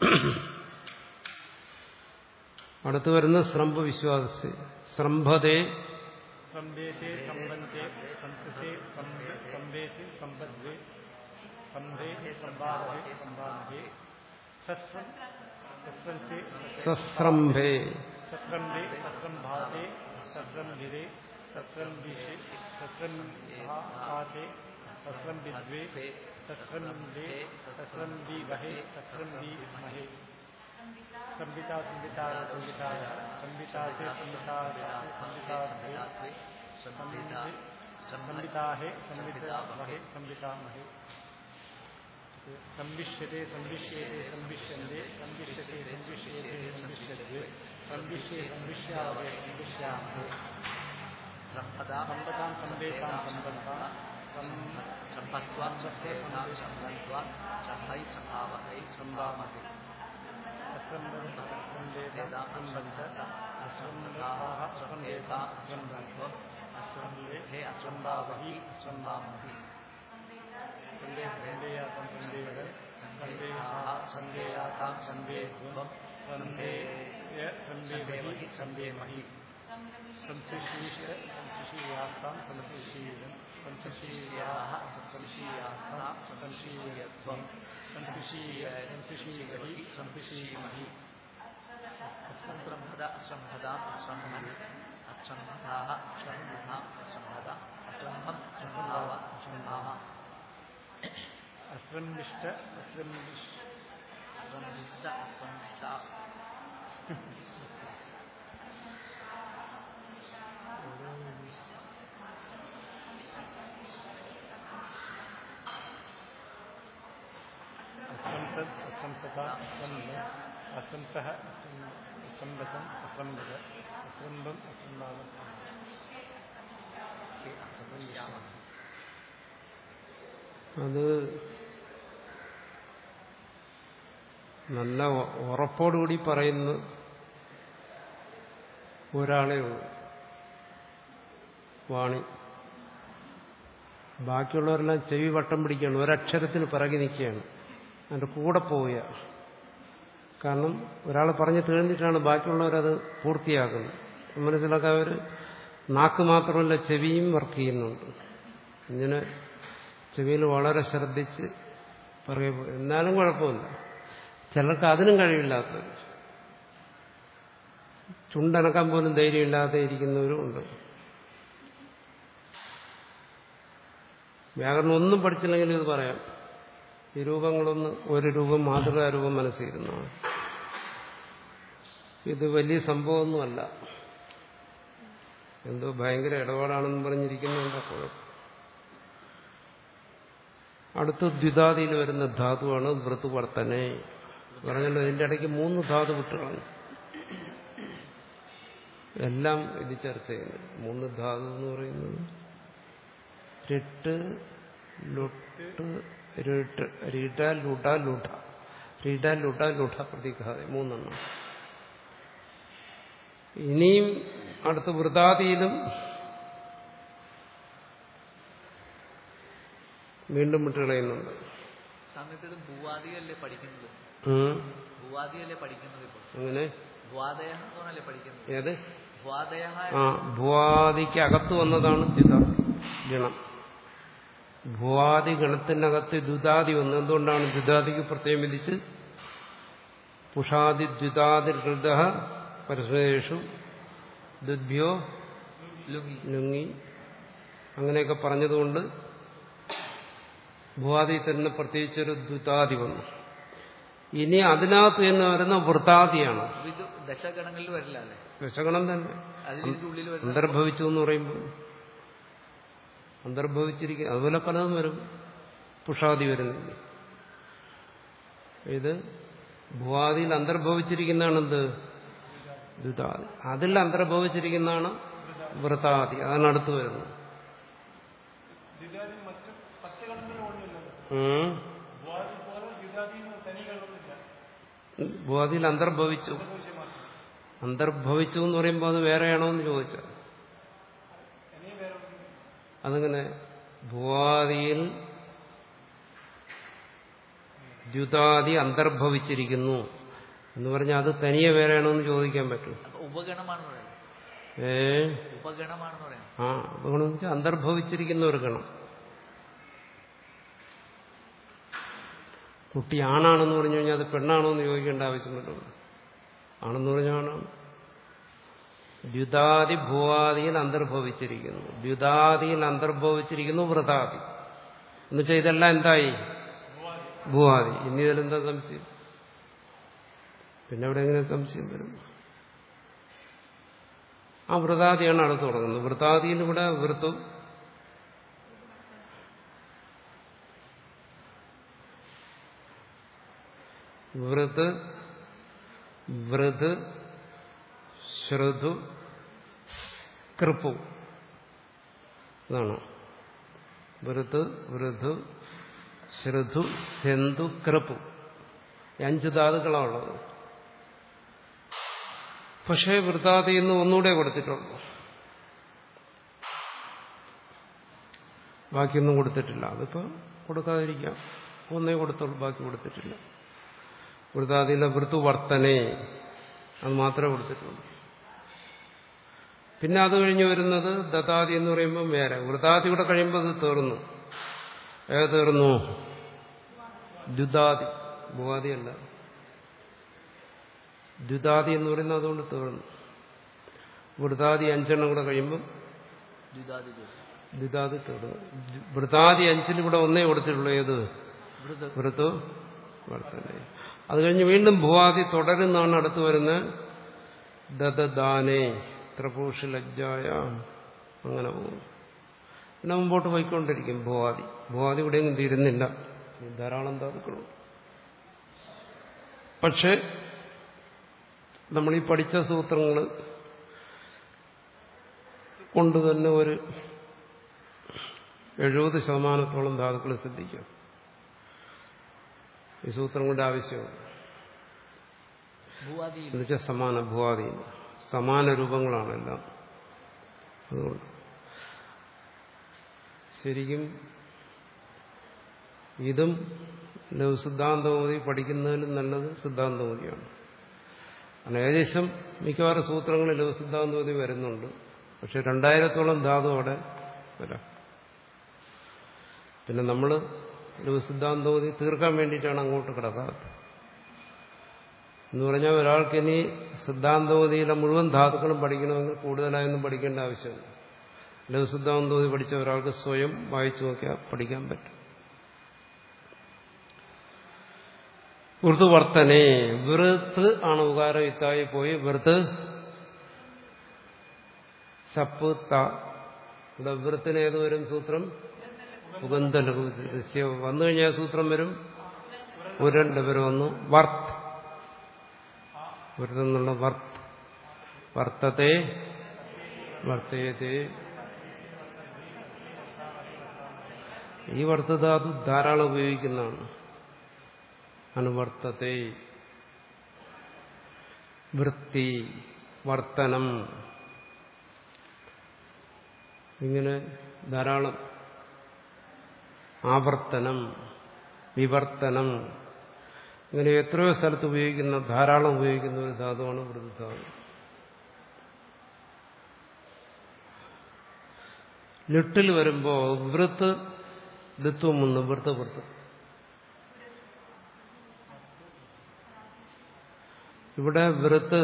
അടുത്ത് വരുന്ന സ്രംഭ വിശ്വാസ സ്രംഭതേ സംവേദേ സംബന്ധേ സംസ്കൃതേ സംവേദേ സമ്പദ്വേ സംഭേ സംഭാവേ സംഭാവേ സസ്രം സസ്രംസേ സസ്രംഭേ സസ്രംഭേ സസ്രംഭാതേ സസ്രംഭിരേ സസ്രംഭിഷേ സസ്രംഭാതേ സസ്രംഭിദ്വേ സസ്രംഭേ സസ്രംഭിവഹേ സസ്രംഭിമഹേ സംഹിതാ സംഹിതാ സംഹിതാ സംഹിതാസേ സംഹിതാ സംഹിതാസേ സംഹിതാഹേ സംഹിതാമഹേ സംഹിതാമഹേ സംവിശ്യത്തെ സംവിശ്യേത്തെ സംവിശ്യന്തെ സംവിശ്യത്തെ സംവിശ്യേത്തെ സംവിശ്യദ്വേ സംവിശ്യേ സംവിശ്യാവേ സംവിശ്യാമഹേ സംപദാം സമ്പദാം സമ്പേതാം സമ്പന്താം സംഭത്വാ സംഭേതാം സംഭത്വാ സംഭൈ സംഭാവഹൈ സംഭാമഹൈ അസംബന്ധേതാം സംബന്ധ അസംബന്ധാഹ അസംബന്ധേതാം അസംബന്ധം അസംബന്ധേ അസംഭാവഹി അസംഭാമഹി സന്ദേഹ സന്ദേയാതം സന്ദേഹ സന്ദേഹാഹ സന്ദേയാതാം സന്ദേഹം സന്ദേയ സന്ദേവഹി സന്ദേമഹി സംശിഷ്ട സംശിയാത്താം സംശിഷീരം സംശിഷീയാഹ സംശിയാത്താം സംശീയത്വം സംശിഷീയ സംശിഷീമഹി സംശിഷീമഹി അസംഭദ അസംഭദാം അസംഭം അസംഭദാഹ അസംഭദാം അസംഭദ അസംഭം അസംഭാവ അസംഭാവ അശ്രമിഷ്ട അശ്രമിഷ് അസംഭിഷ്ട അസംഭിഷ്ട അസംസത് അസംസത അസംബ അസംസഹ അസംബസം അസംബത അസംബം അസംഭാവം അസംഭ്യാമഹ അത് നല്ല ഉ- ഉറപ്പോടുകൂടി പറയുന്ന ഒരാളേ ഉള്ളൂ വാണി ബാക്കിയുള്ളവരെല്ലാം ചെവി വട്ടം പിടിക്കുകയാണ് ഒരക്ഷരത്തിന് പിറകി നിൽക്കുകയാണ് അതിൻ്റെ കൂടെ പോവുക കാരണം ഒരാൾ പറഞ്ഞു തീർന്നിട്ടാണ് ബാക്കിയുള്ളവരത് പൂർത്തിയാക്കുന്നത് മനസ്സിലാക്കാൻ അവർ നാക്ക് മാത്രമല്ല ചെവിയും വർക്ക് ചെയ്യുന്നുണ്ട് ഇങ്ങനെ ചെവിയിൽ വളരെ ശ്രദ്ധിച്ച് പറയപ്പെടും എന്നാലും കുഴപ്പമില്ല ചിലർക്ക് അതിനും കഴിവില്ലാത്തവർ ചുണ്ടനക്കാൻ പോലും ധൈര്യമില്ലാതെ ഇരിക്കുന്നവരും ഉണ്ട് വ്യാകരണം ഒന്നും പഠിച്ചില്ലെങ്കിലും ഇത് പറയാം ഈ രൂപങ്ങളൊന്ന് ഒരു രൂപം മാതൃകാരൂപം മനസ്സിരുന്നതാണ് ഇത് വലിയ സംഭവമൊന്നുമല്ല എന്തോ ഭയങ്കര ഇടപാടാണെന്ന് പറഞ്ഞിരിക്കുന്നുണ്ട് കുഴപ്പം അടുത്ത ദ്വിതാദിയിൽ വരുന്ന ധാതുവാണ് വൃത്തുവർത്തനെ പറഞ്ഞല്ലോ ഇതിന്റെ ഇടയ്ക്ക് മൂന്ന് ധാതു വിട്ടുകളഞ്ഞു എല്ലാം ഇത് ചർച്ച ചെയ്യുന്നു മൂന്ന് ധാതു എന്ന് പറയുന്നത് രിട്ട് ലുട്ട് രിട്ട് രീട്ട ലുട്ട ലുട്ട രീട്ട ലുട്ട ലുട്ട പ്രതീകാതെ മൂന്നെണ്ണം ഇനിയും അടുത്ത വൃതാദിയിലും വീണ്ടും വിട്ടുകളയുന്നുണ്ട് സമയത്ത് ഇത് ഭൂവാദിയല്ലേ പഠിക്കുന്നത് ഉം. ഭൂവാദിയല്ലേ പഠിക്കുന്നത് ഇപ്പോൾ അങ്ങനെ ഭുവാദയ എന്ന് പറഞ്ഞല്ലേ പഠിക്കുന്നത് ഏത് ഭുവാദയ ആ ഭുവാദിക്ക് അകത്ത് വന്നതാണ് ദ്വിത ഗണം ഭുവാദി ഗണത്തിനകത്ത് ദ്വിതാദി വന്നു എന്തുകൊണ്ടാണ് ദ്വിതാദിക്ക് പ്രത്യേകം വിധിച്ച് പുഷാദി ദ്വിതാദി ഹൃദ പരസ്പരേഷു ദുദ്ഭ്യോ ലുങ്ങി ലുങ്ങി അങ്ങനെയൊക്കെ പറഞ്ഞതുകൊണ്ട് ഭുവാദി തന്നെ പ്രത്യേകിച്ചൊരു ദ്വിതാദി വന്നു ഇനി അതിനകത്ത് എന്ന് വരുന്ന വൃത്താദിയാണ് അപ്പൊ ഇത് ദശഗണങ്ങളിൽ വരില്ല അല്ലേ ദശഗണം തന്നെ അതിൽ ഇതിന്റെ ഉള്ളിൽ വരുന്ന അന്തർഭവിച്ചു എന്ന് പറയുമ്പോൾ അന്തർഭവിച്ചിരിക്കുക അതുപോലെ പലതും വരും പുഷാദി വരുന്നില്ല ഇത് ഭുവാദിയിൽ അന്തർഭവിച്ചിരിക്കുന്നതാണ് എന്ത് ദ്വിതാദി അതിൽ അന്തർഭവിച്ചിരിക്കുന്നതാണ് വൃത്താദി അതാണ് അടുത്ത് വരുന്നത് ദ്വിതാദി മറ്റു പച്ചകടങ്ങളിൽ ഓടുന്നില്ലല്ലോ ഉം. ഭുവാദി പോലെ ദ്വിതാദിന് തനി കടന്നില്ല ഭുവാദിയിൽ അന്തർഭവിച്ചു അന്തർഭവിച്ചു എന്ന് പറയുമ്പോൾ അത് വേറെയാണോ എന്ന് ചോദിച്ചാൽ അതങ്ങനെ ഭുവാദിയിൽ ദ്യുതാദി അന്തർഭവിച്ചിരിക്കുന്നു എന്ന് പറഞ്ഞാൽ അത് തനിയെ വേറെയാണോ എന്ന് ചോദിക്കാൻ പറ്റും അപ്പൊ ഉപഗണമാണെന്ന് പറയാം ഏ ഉപഗണമാണെന്ന് പറയാം ആ അപകടം വെച്ചാൽ അന്തർഭവിച്ചിരിക്കുന്ന ഒരു ഗണം കുട്ടി ആണാണെന്ന് പറഞ്ഞു കഴിഞ്ഞാൽ അത് പെണ്ണാണോ എന്ന് ചോദിക്കേണ്ട ആവശ്യമല്ലോ ആണെന്ന് പറഞ്ഞാൽ ആണാണ് ദ്യുതാദി ഭൂവാദിയിൽ അന്തർഭവിച്ചിരിക്കുന്നു ദ്യുതാദിയിൽ അന്തർഭവിച്ചിരിക്കുന്നു വൃതാദി എന്നുവെച്ചാൽ ഇതെല്ലാം എന്തായി ഭൂവാദി ഇനി ഇതിലെന്താ സംശയം പിന്നെ അവിടെ എങ്ങനെ സംശയം വരും ആ വൃതാദിയാണ് അടുത്ത് തുടങ്ങുന്നത് വൃതാദിയിൽ ഇവിടെ വൃത്തു വൃത് വൃത് ശ്രുതു കൃപ്പു ഇതാണ് വൃത് വൃതു ശ്രുതു സെന്തു കൃപ്പു ഈ അഞ്ച് ധാതുക്കളാണുള്ളത് പക്ഷേ വൃത്താതി എന്ന് ഒന്നുകൂടെ കൊടുത്തിട്ടുള്ളൂ ബാക്കിയൊന്നും കൊടുത്തിട്ടില്ല അതിപ്പോ കൊടുക്കാതിരിക്കാം ഒന്നേ കൊടുത്തുള്ളൂ ബാക്കി കൊടുത്തിട്ടില്ല വൃത്താതിയിലെ വൃത്തു വർത്തനെ അത് മാത്രമേ കൊടുത്തിട്ടുള്ളൂ പിന്നെ അത് കഴിഞ്ഞ് വരുന്നത് ദത്താതി എന്ന് പറയുമ്പോൾ വേറെ വൃത്താതി കൂടെ കഴിയുമ്പോൾ അത് തീർന്നു ഏത് തീർന്നു ദ്യുതാതി ഭൂവാദിയല്ല ദ്വിതാദി എന്ന് പറയുന്നത് അതുകൊണ്ട് തീർന്നു വൃതാദി അഞ്ചെണ്ണം കൂടെ കഴിയുമ്പം ദ്വിതാദി ദ്വി. ദ്വിതാദി തീർന്നു വൃതാദി അഞ്ചിന് കൂടെ ഒന്നേ കൊടുത്തിട്ടുള്ളൂ ഏത് വൃത് വൃത്തു വർത്തനെ അത് കഴിഞ്ഞ് വീണ്ടും ഭുവാദി തുടരുന്നാണ് അടുത്ത് വരുന്നത് ദദദാനേ ത്രപൂഷ ലജ്ജായ അങ്ങനെ പോകും പിന്നെ മുമ്പോട്ട് പോയിക്കൊണ്ടിരിക്കും ഭുവാദി ഭുവാദി ഇവിടെയെങ്കിലും തീരുന്നില്ല ധാരാളം ധാതുക്കളുണ്ട് പക്ഷേ നമ്മൾ ഈ പഠിച്ച സൂത്രങ്ങൾ കൊണ്ട് തന്നെ ഒരു എഴുപത് ശതമാനത്തോളം ധാതുക്കൾ ശ്രദ്ധിക്കാം ഈ സൂത്രങ്ങളുടെ ആവശ്യമാണ് ഭൂവാദിയിൽ എന്നുവെച്ചാൽ സമാന ഭൂവാദി സമാന രൂപങ്ങളാണെല്ലാം അതുകൊണ്ട് ശരിക്കും ഇതും ലഘുസിദ്ധാന്തമതി പഠിക്കുന്നതിലും നല്ലത് സിദ്ധാന്തമതിയാണ് കാരണം ഏകദേശം മിക്കവാറും സൂത്രങ്ങളിൽ ലഘുസിദ്ധാന്തമതി വരുന്നുണ്ട് പക്ഷെ രണ്ടായിരത്തോളം ധാതു അവിടെ വരാം പിന്നെ നമ്മൾ സിദ്ധാന്തോതി തീർക്കാൻ വേണ്ടിയിട്ടാണ് അങ്ങോട്ട് കിടക്കാത്തത് എന്ന് പറഞ്ഞാൽ ഒരാൾക്ക് ഇനി സിദ്ധാന്തോതിയിലെ മുഴുവൻ ധാതുക്കളും പഠിക്കണമെങ്കിൽ കൂടുതലായൊന്നും പഠിക്കേണ്ട ആവശ്യമില്ല ലഘുസിദ്ധാന്തോതി പഠിച്ച ഒരാൾക്ക് സ്വയം വായിച്ചു നോക്കിയാൽ പഠിക്കാൻ പറ്റും വൃത്തുവർത്തനെ വൃത്ത് ആണ് ഉകാരം ഇത്തായി പോയി വൃത്ത് സപ്പ് ത ഇവിടെ വൃത്തിന് ഏത് വരും സൂത്രം ഉഗന്ധ ലഘു വന്നു കഴിഞ്ഞാൽ സൂത്രം വരും ഉരണ്ട് വരും വന്നു വർത്ത് വൃത്തെന്നുള്ള വർത്ത് വർത്തത്തെ വർത്തയത്തെ ഈ വർത്തധാതു ധാരാളം ഉപയോഗിക്കുന്നതാണ് അനുവർത്തത്തെ വൃത്തി വർത്തനം ഇങ്ങനെ ധാരാളം ആവർത്തനം വിവർത്തനം ഇങ്ങനെ എത്രയോ സ്ഥലത്ത് ഉപയോഗിക്കുന്ന ധാരാളം ഉപയോഗിക്കുന്ന ഒരു ധാതുവാണ് വൃദ്ധധാതു ലിട്ടിൽ വരുമ്പോ വൃത്ത് ദിത്വം ഒന്ന് വൃത്ത് വൃത്ത് ഇവിടെ വൃത്ത്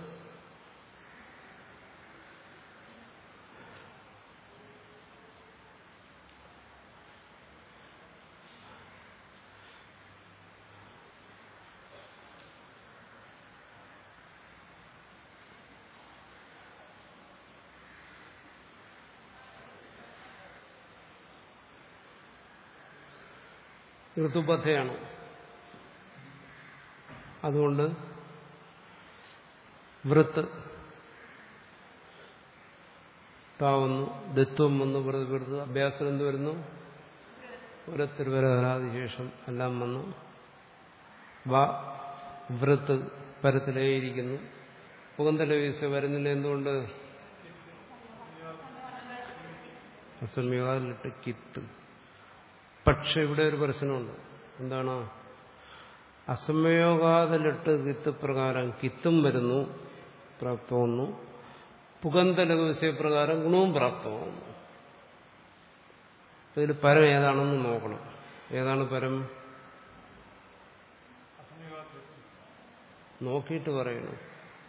ഋതുബദ്ധയാണ് അതുകൊണ്ട് വൃത്ത് താവുന്നു ദത്വം വന്നു വൃത് വൃത് അഭ്യാസം എന്ത് വരുന്നു പുരത്തിരുവരാതിശേഷം എല്ലാം വന്നു വ വൃത്ത് പരത്തിലേയിരിക്കുന്നു പുകന്തല വീസ വരുന്നില്ല എന്തുകൊണ്ട് അസമ്യകാലിട്ട് കിത്ത് പക്ഷെ ഇവിടെ ഒരു പ്രശ്നമുണ്ട് എന്താണ് അസമയോഗാതിലിട്ട് കിത്ത് പ്രകാരം കിത്തും വരുന്നു പ്രാപ്തമാകുന്നു പുകന്തല വിഷയപ്രകാരം ഗുണവും പ്രാപ്തമാകുന്നു ഇതിൽ പരം ഏതാണെന്ന് നോക്കണം ഏതാണ് പരം നോക്കിയിട്ട് പറയണം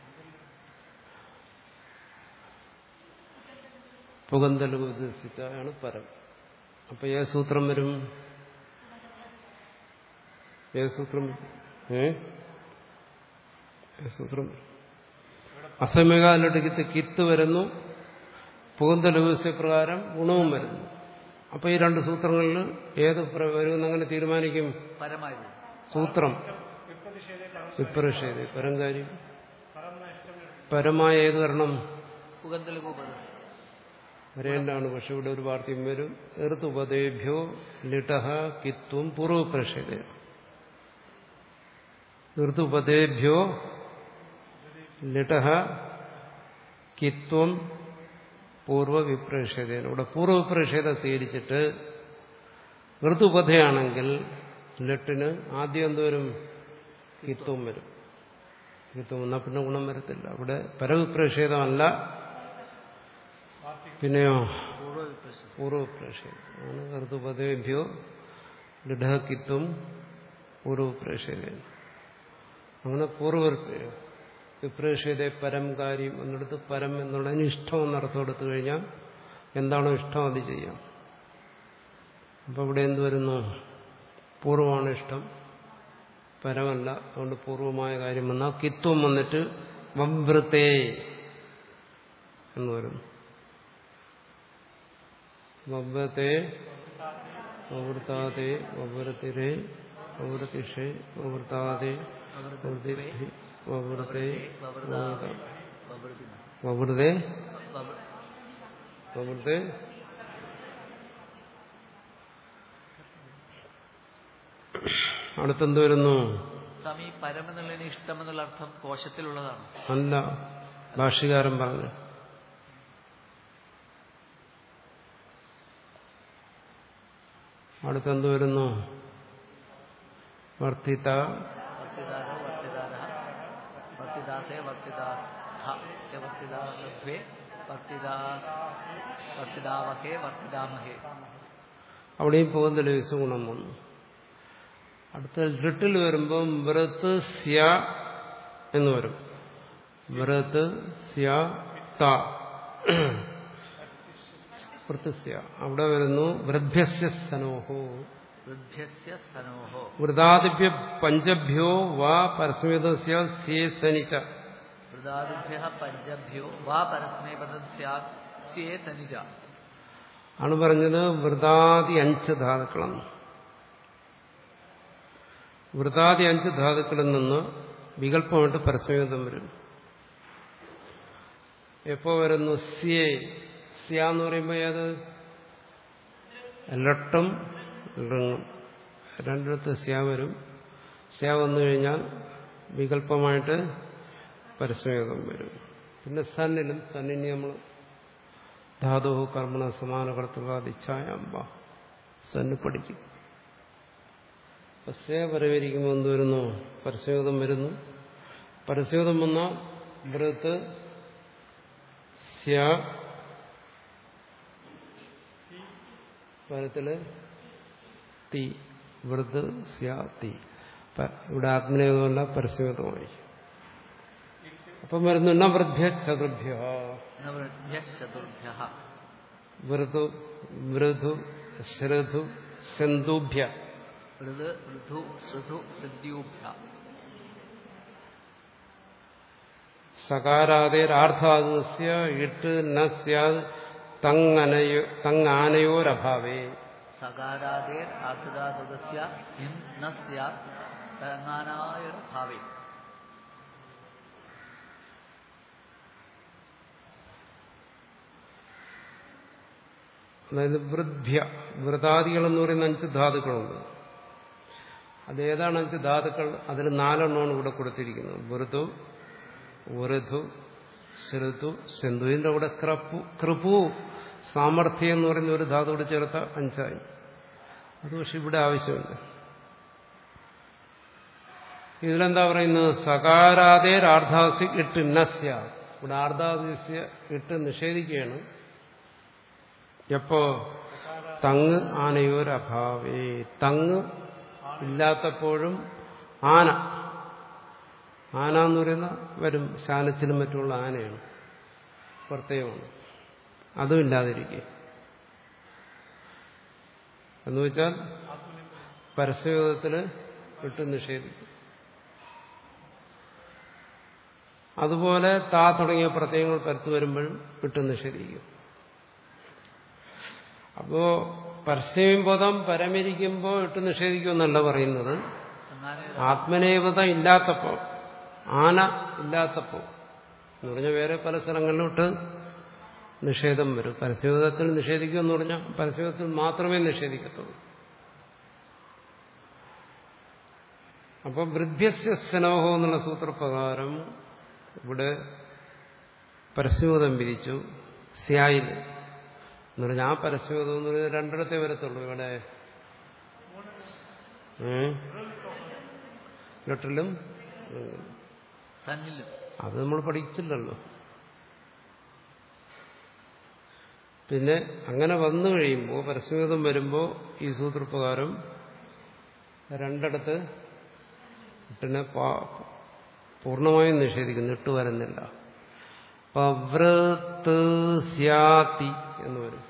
പുകന്തല ഉദ്ദേശിച്ചാണ് പരം അപ്പൊ ഏത് സൂത്രം വരും ഏത് സൂത്രം ഏ ഏത് സൂത്രം അസമയകാലിട്ട് കിത്ത് കിത്ത് വരുന്നു പുകന്തല പ്രകാരം ഗുണവും വരുന്നു അപ്പൊ ഈ രണ്ട് സൂത്രങ്ങളിൽ ഏത് വരുമെന്ന് അങ്ങനെ തീരുമാനിക്കും പരമായത് സൂത്രം വിപ്രഷേധ പരം കാര്യം പരമായ ഏത് വരണം പുകന്തലകൂപത വരേണ്ടാണ് പക്ഷെ ഇവിടെ ഒരു വാർത്തയും വരും ഋതുപദേഭ്യോ ലിടഹ കിത്വം പൂർവപ്രഷേധ ഋതുപദേഭ്യോ ലിടഹ കിത്വം പൂർവവിപ്രഷേധേന ഇവിടെ പൂർവവിപ്രഷേധം സ്വീകരിച്ചിട്ട് ഋതുപഥയാണെങ്കിൽ ലിട്ടിന് ആദ്യം എന്തോരും കിത്വം വരും കിത്വം വന്നാൽ പിന്നെ ഗുണം വരത്തില്ല ഇവിടെ പരവിപ്രഷേധമല്ല പിന്നെയോ പൂർവ്വവിപ്രസം പൂർവപ്രേഷേധം ആണ് ഋതുപദേഭ്യോ ലിഡക്കിത്വം പൂർവപ്രേഷേധ അങ്ങനെ പൂർവ വിപ്രേഷേധ പരം കാര്യം എന്നെടുത്ത് പരം എന്നുള്ളതിന് ഇഷ്ടം എന്നർത്ഥം എടുത്തു കഴിഞ്ഞാൽ എന്താണോ ഇഷ്ടം അത് ചെയ്യാം അപ്പൊ ഇവിടെ എന്ത് വരുന്നു പൂർവമാണ് ഇഷ്ടം പരമല്ല അതുകൊണ്ട് പൂർവമായ കാര്യം വന്നാൽ കിത്വം വന്നിട്ട് വവൃത്തേ എന്ന് വരുന്നു വവ്വത്തെ വവൃത്താതെ വവൃത്തിരെ വവൃത്തിഷെ വവൃത്താതെ വവൃത്തിഭി, വവൃത്തെ വവൃതാവേ വവൃതിന വവൃതെ വവൃ- വവൃത്തെ അടുത്തെന്ത് വരുന്നു സ്വാമി പരം എന്നുള്ളതിന് ഇഷ്ടം എന്നുള്ള അർത്ഥം കോശത്തിലുള്ളതാണ് അല്ല ഭാഷ്യകാരൻ പറഞ്ഞു അടുത്തെന്ത് വരുന്നു വർത്തിത വർത്തിദാരോ വർത്തിദാര വർത്തിദാസേ വർത്തിദാസ വർത്തിദാസത്വേ വർത്തിദാ വർത്തിദാവഹേ വർത്തിദാമഹേ അവിടെയും പോകുന്നില്ല വിസുഗുണം വന്നു അടുത്ത ലിട്ടിൽ വരുമ്പം വ്രത്ത് സ്യ എന്ന് വരും വ്രത്ത് സ്യ ത വൃത്തസ്യ അവിടെ വരുന്നു വൃദ്ധ്യസ്യ സനോഹോ വൃദ്ധ്യസ്യ സനോഹോ വൃതാദിഭ്യ പഞ്ചഭ്യോ വാ പരസ്മിതസ്യ സ്യേ സനിച്ച വൃതാദിഭ്യ പഞ്ചഭ്യോ വാ പരസ്മേപദം സ്യാത് സ്യേ തനിജ ആണ് പറഞ്ഞത് വൃതാദി അഞ്ച് ധാതുക്കളെന്ന് വൃതാദി അഞ്ച് ധാതുക്കളിൽ നിന്ന് വികല്പമായിട്ട് പരസ്മയുദ്ധം വരും എപ്പോ വരുന്നു സിയെ സിയ എന്ന് പറയുമ്പോൾ ഏത് ലട്ടും ഋങ്ങും രണ്ടിടത്ത് സ്യ വരും സ്യ വന്നു കഴിഞ്ഞാൽ വികല്പമായിട്ട് പരസ്മയുഗം വരും പിന്നെ സന്നിലും സന്നിനെ നമ്മൾ ധാതു കർമ്മണ സമാന കർത്തവാദിച്ഛായമ്പ സന്ന് പഠിക്കും പസ്യ വരവിരിക്കുമ്പോൾ എന്ത് വരുന്നു പരസ്യോതം വരുന്നു പരസ്യോതം വന്ന വൃത്ത് സ്യ പരത്തില് തീ വൃത്ത് സ്യ തീ പ- ഇവിടെ ആത്മനേതമല്ല പരസ്യോതമായി അപ്പം വരുന്നു ന വൃദ്ധ്യ ചതുർഭ്യ ന വൃദ്ധ്യശ്ചതുർഭ്യ വൃതു മൃദു ശ്രധു സെന്തുഭ്യ ഋത് ഋതു ശ്രുതു സിദ്ധ്യൂഭ്യ സകാരാദേരാർത്ഥാദസ്യ ഇട്ട് ന സ്യാത് തങ്ങനയോ തങ്ങാനയോരഭാവേ സകാരാദേർ ആർദ്ധധാതുകസ്യ ഇൻ ന സ്യാത് തങ്ങാനായ ഭാവേ അതായത് വൃദ്ധ്യ വൃതാദികൾ എന്ന് പറയുന്ന അഞ്ച് ധാതുക്കളുണ്ട് അതേതാണ് അഞ്ച് ധാതുക്കൾ അതിൽ നാലെണ്ണമാണ് ഇവിടെ കൊടുത്തിരിക്കുന്നത് വൃതു വൃതു ശ്രുതു സിന്ധു ഇതിന്റെ കൂടെ ക്രപ്പു കൃപു സാമർഥ്യം എന്ന് പറയുന്ന ഒരു ധാതു കൂടെ ചേർത്ത അഞ്ചായി അത് പക്ഷെ ഇവിടെ ആവശ്യമില്ല ഇതിലെന്താ പറയുന്നത് സകാരാതേർ ആർദ്ധാസി ഇട്ട് നസ്യ ഇവിടെ ആർദ്ധാസ്യ ഇട്ട് നിഷേധിക്കുകയാണ് എപ്പോ തങ് ആനയോരഭാവേ തങ് ഇല്ലാത്തപ്പോഴും ആന ആന എന്ന് പറയുന്ന വരും ശാനച്ചിലും മറ്റുമുള്ള ആനയാണ് പ്രത്യേകമാണ് അതും ഇല്ലാതിരിക്കെ എന്ന് വെച്ചാൽ പരസ്യയോഗത്തില് വിട്ട് നിഷേധിക്കും അതുപോലെ താ തുടങ്ങിയ പ്രത്യയങ്ങൾ പരത്തു വരുമ്പോഴും വിട്ട് നിഷേധിക്കും അപ്പോ പരസ്യപദം പരമിരിക്കുമ്പോൾ ഇട്ട് നിഷേധിക്കുമെന്നല്ല പറയുന്നത് തങ്ങാനായ ആത്മനേവത ഇല്ലാത്തപ്പോ ആന ഇല്ലാത്തപ്പോ എന്ന് പറഞ്ഞാൽ വേറെ പല സ്ഥലങ്ങളിലും ഇട്ട് നിഷേധം വരും പരസ്യപദത്തിൽ നിഷേധിക്കുമെന്ന് പറഞ്ഞാൽ പരസ്യപദത്തിൽ മാത്രമേ നിഷേധിക്കത്തുള്ളൂ അപ്പൊ വൃദ്ധ്യസ്യ സ്നോഹം എന്നുള്ള സൂത്രപ്രകാരം ഇവിടെ പരസ്യപദം വിരിച്ചു സ്യായിൽ എന്ന് പറഞ്ഞാൽ ആ പരസ്യപദം എന്ന് പറയുന്നത് രണ്ടിടത്തേ വരത്തുള്ളൂ ഇവിടെ ഉം. ലട്ടിലും ഉം. സന്നിലും അത് നമ്മൾ പഠിച്ചില്ലല്ലോ പിന്നെ അങ്ങനെ വന്നു കഴിയുമ്പോൾ പരസ്യഗതം വരുമ്പോൾ ഈ സൂത്രപ്രകാരം രണ്ടിടത്ത് ഇട്ടിനെ പാ- പൂർണ്ണമായും നിഷേധിക്കുന്നു ഇട്ട് വരുന്നില്ല പവൃത്ത് സ്യാതി എന്ന് വരും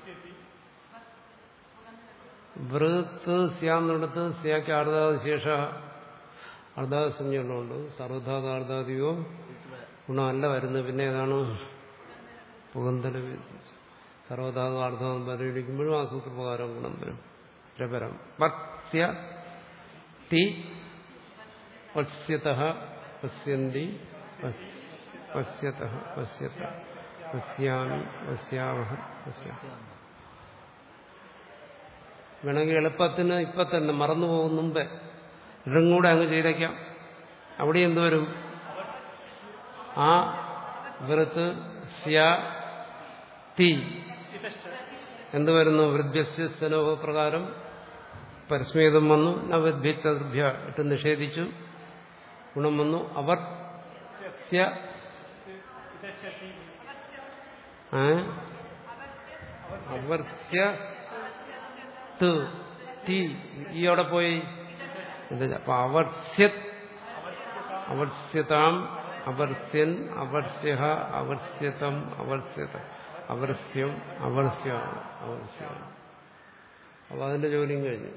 വൃത്ത് സ്യാന്നിടത്ത് സ്യാക്ക് അർദ്ധാതിശേഷ അർദ്ധാസഞ്ജകളുണ്ട് സർവധാത അർദ്ധാദിയോ ഗുണമല്ല വരുന്നത് പിന്നെ ഏതാണ് പുകന്തല സർവധാതു അർദ്ധം പരിഗണിക്കുമ്പോഴും ആ സൂത്രപ്രകാരം ഗുണം വരും രപരം പത്യ തി പശ്യത പശ്യന്തി പശ്യത പശ്യത പശ്യാമി പശ്യാവഹ പശ്യ വേണമെങ്കിൽ എളുപ്പത്തിന് ഇപ്പൊ തന്നെ മറന്നു പോകും മുമ്പേ ഇതും കൂടെ അങ്ങ് ചെയ്തേക്കാം അവിടെ എന്തുവരും ആ വൃത്ത് സ്യ തീ എന്ത് വരുന്നു വൃദ്ധ്യസ്യനോഹ പ്രകാരം പരസ്മേതം വന്നു നവദ്ഭ്യ ഇട്ട് നിഷേധിച്ചു ഗുണം വന്നു അവർ സ്യ ഏ? അവർസ്യ ത് ടി ഈ അവിടെ പോയി ഇത് അപ്പൊ അവർസ്യത് അവർസ്യതാം അവർസ്യൻ അവർസ്യ അവർസ്യതം അവർസ്യത അവർസ്യം അവർസ്യ അവർസ്യം അപ്പൊ അതിന്റെ ജോലിയും കഴിഞ്ഞു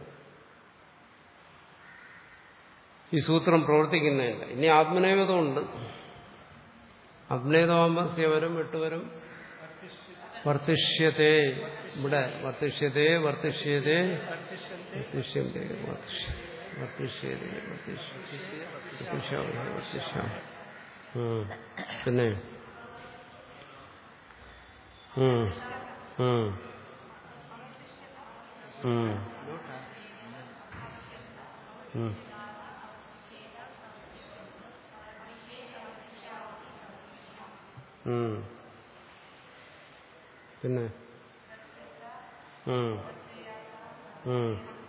ഈ സൂത്രം പ്രവർത്തിക്കുന്നില്ല ഇനി ആത്മനേവതമുണ്ട് ആത്മനേതമാകുമ്പോൾ സ്യവരും എട്ടുവരും വർത്തിഷ്യത്തെ ഇവിടെ വർത്തിഷ്യത്തെ വർത്തിഷ്യത്തെ വർത്തിഷ്യത്തെ വർത്തിഷ്യത്തെ വർത്തിഷ്യ വർത്തിഷ്യ ഉം. പിന്നെ ഉം. ഉം. ഉം. ഉം. ഉം. പിന്നെ ഉം. ഉം.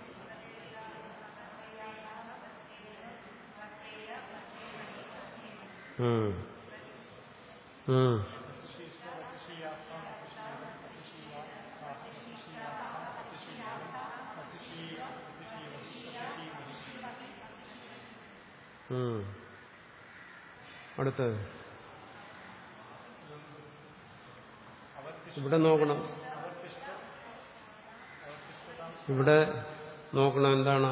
ഉം. ഉം. ഉം. അടുത്തത് ഇവിടെ നോക്കണം ഇവിടെ നോക്കണം എന്താണ്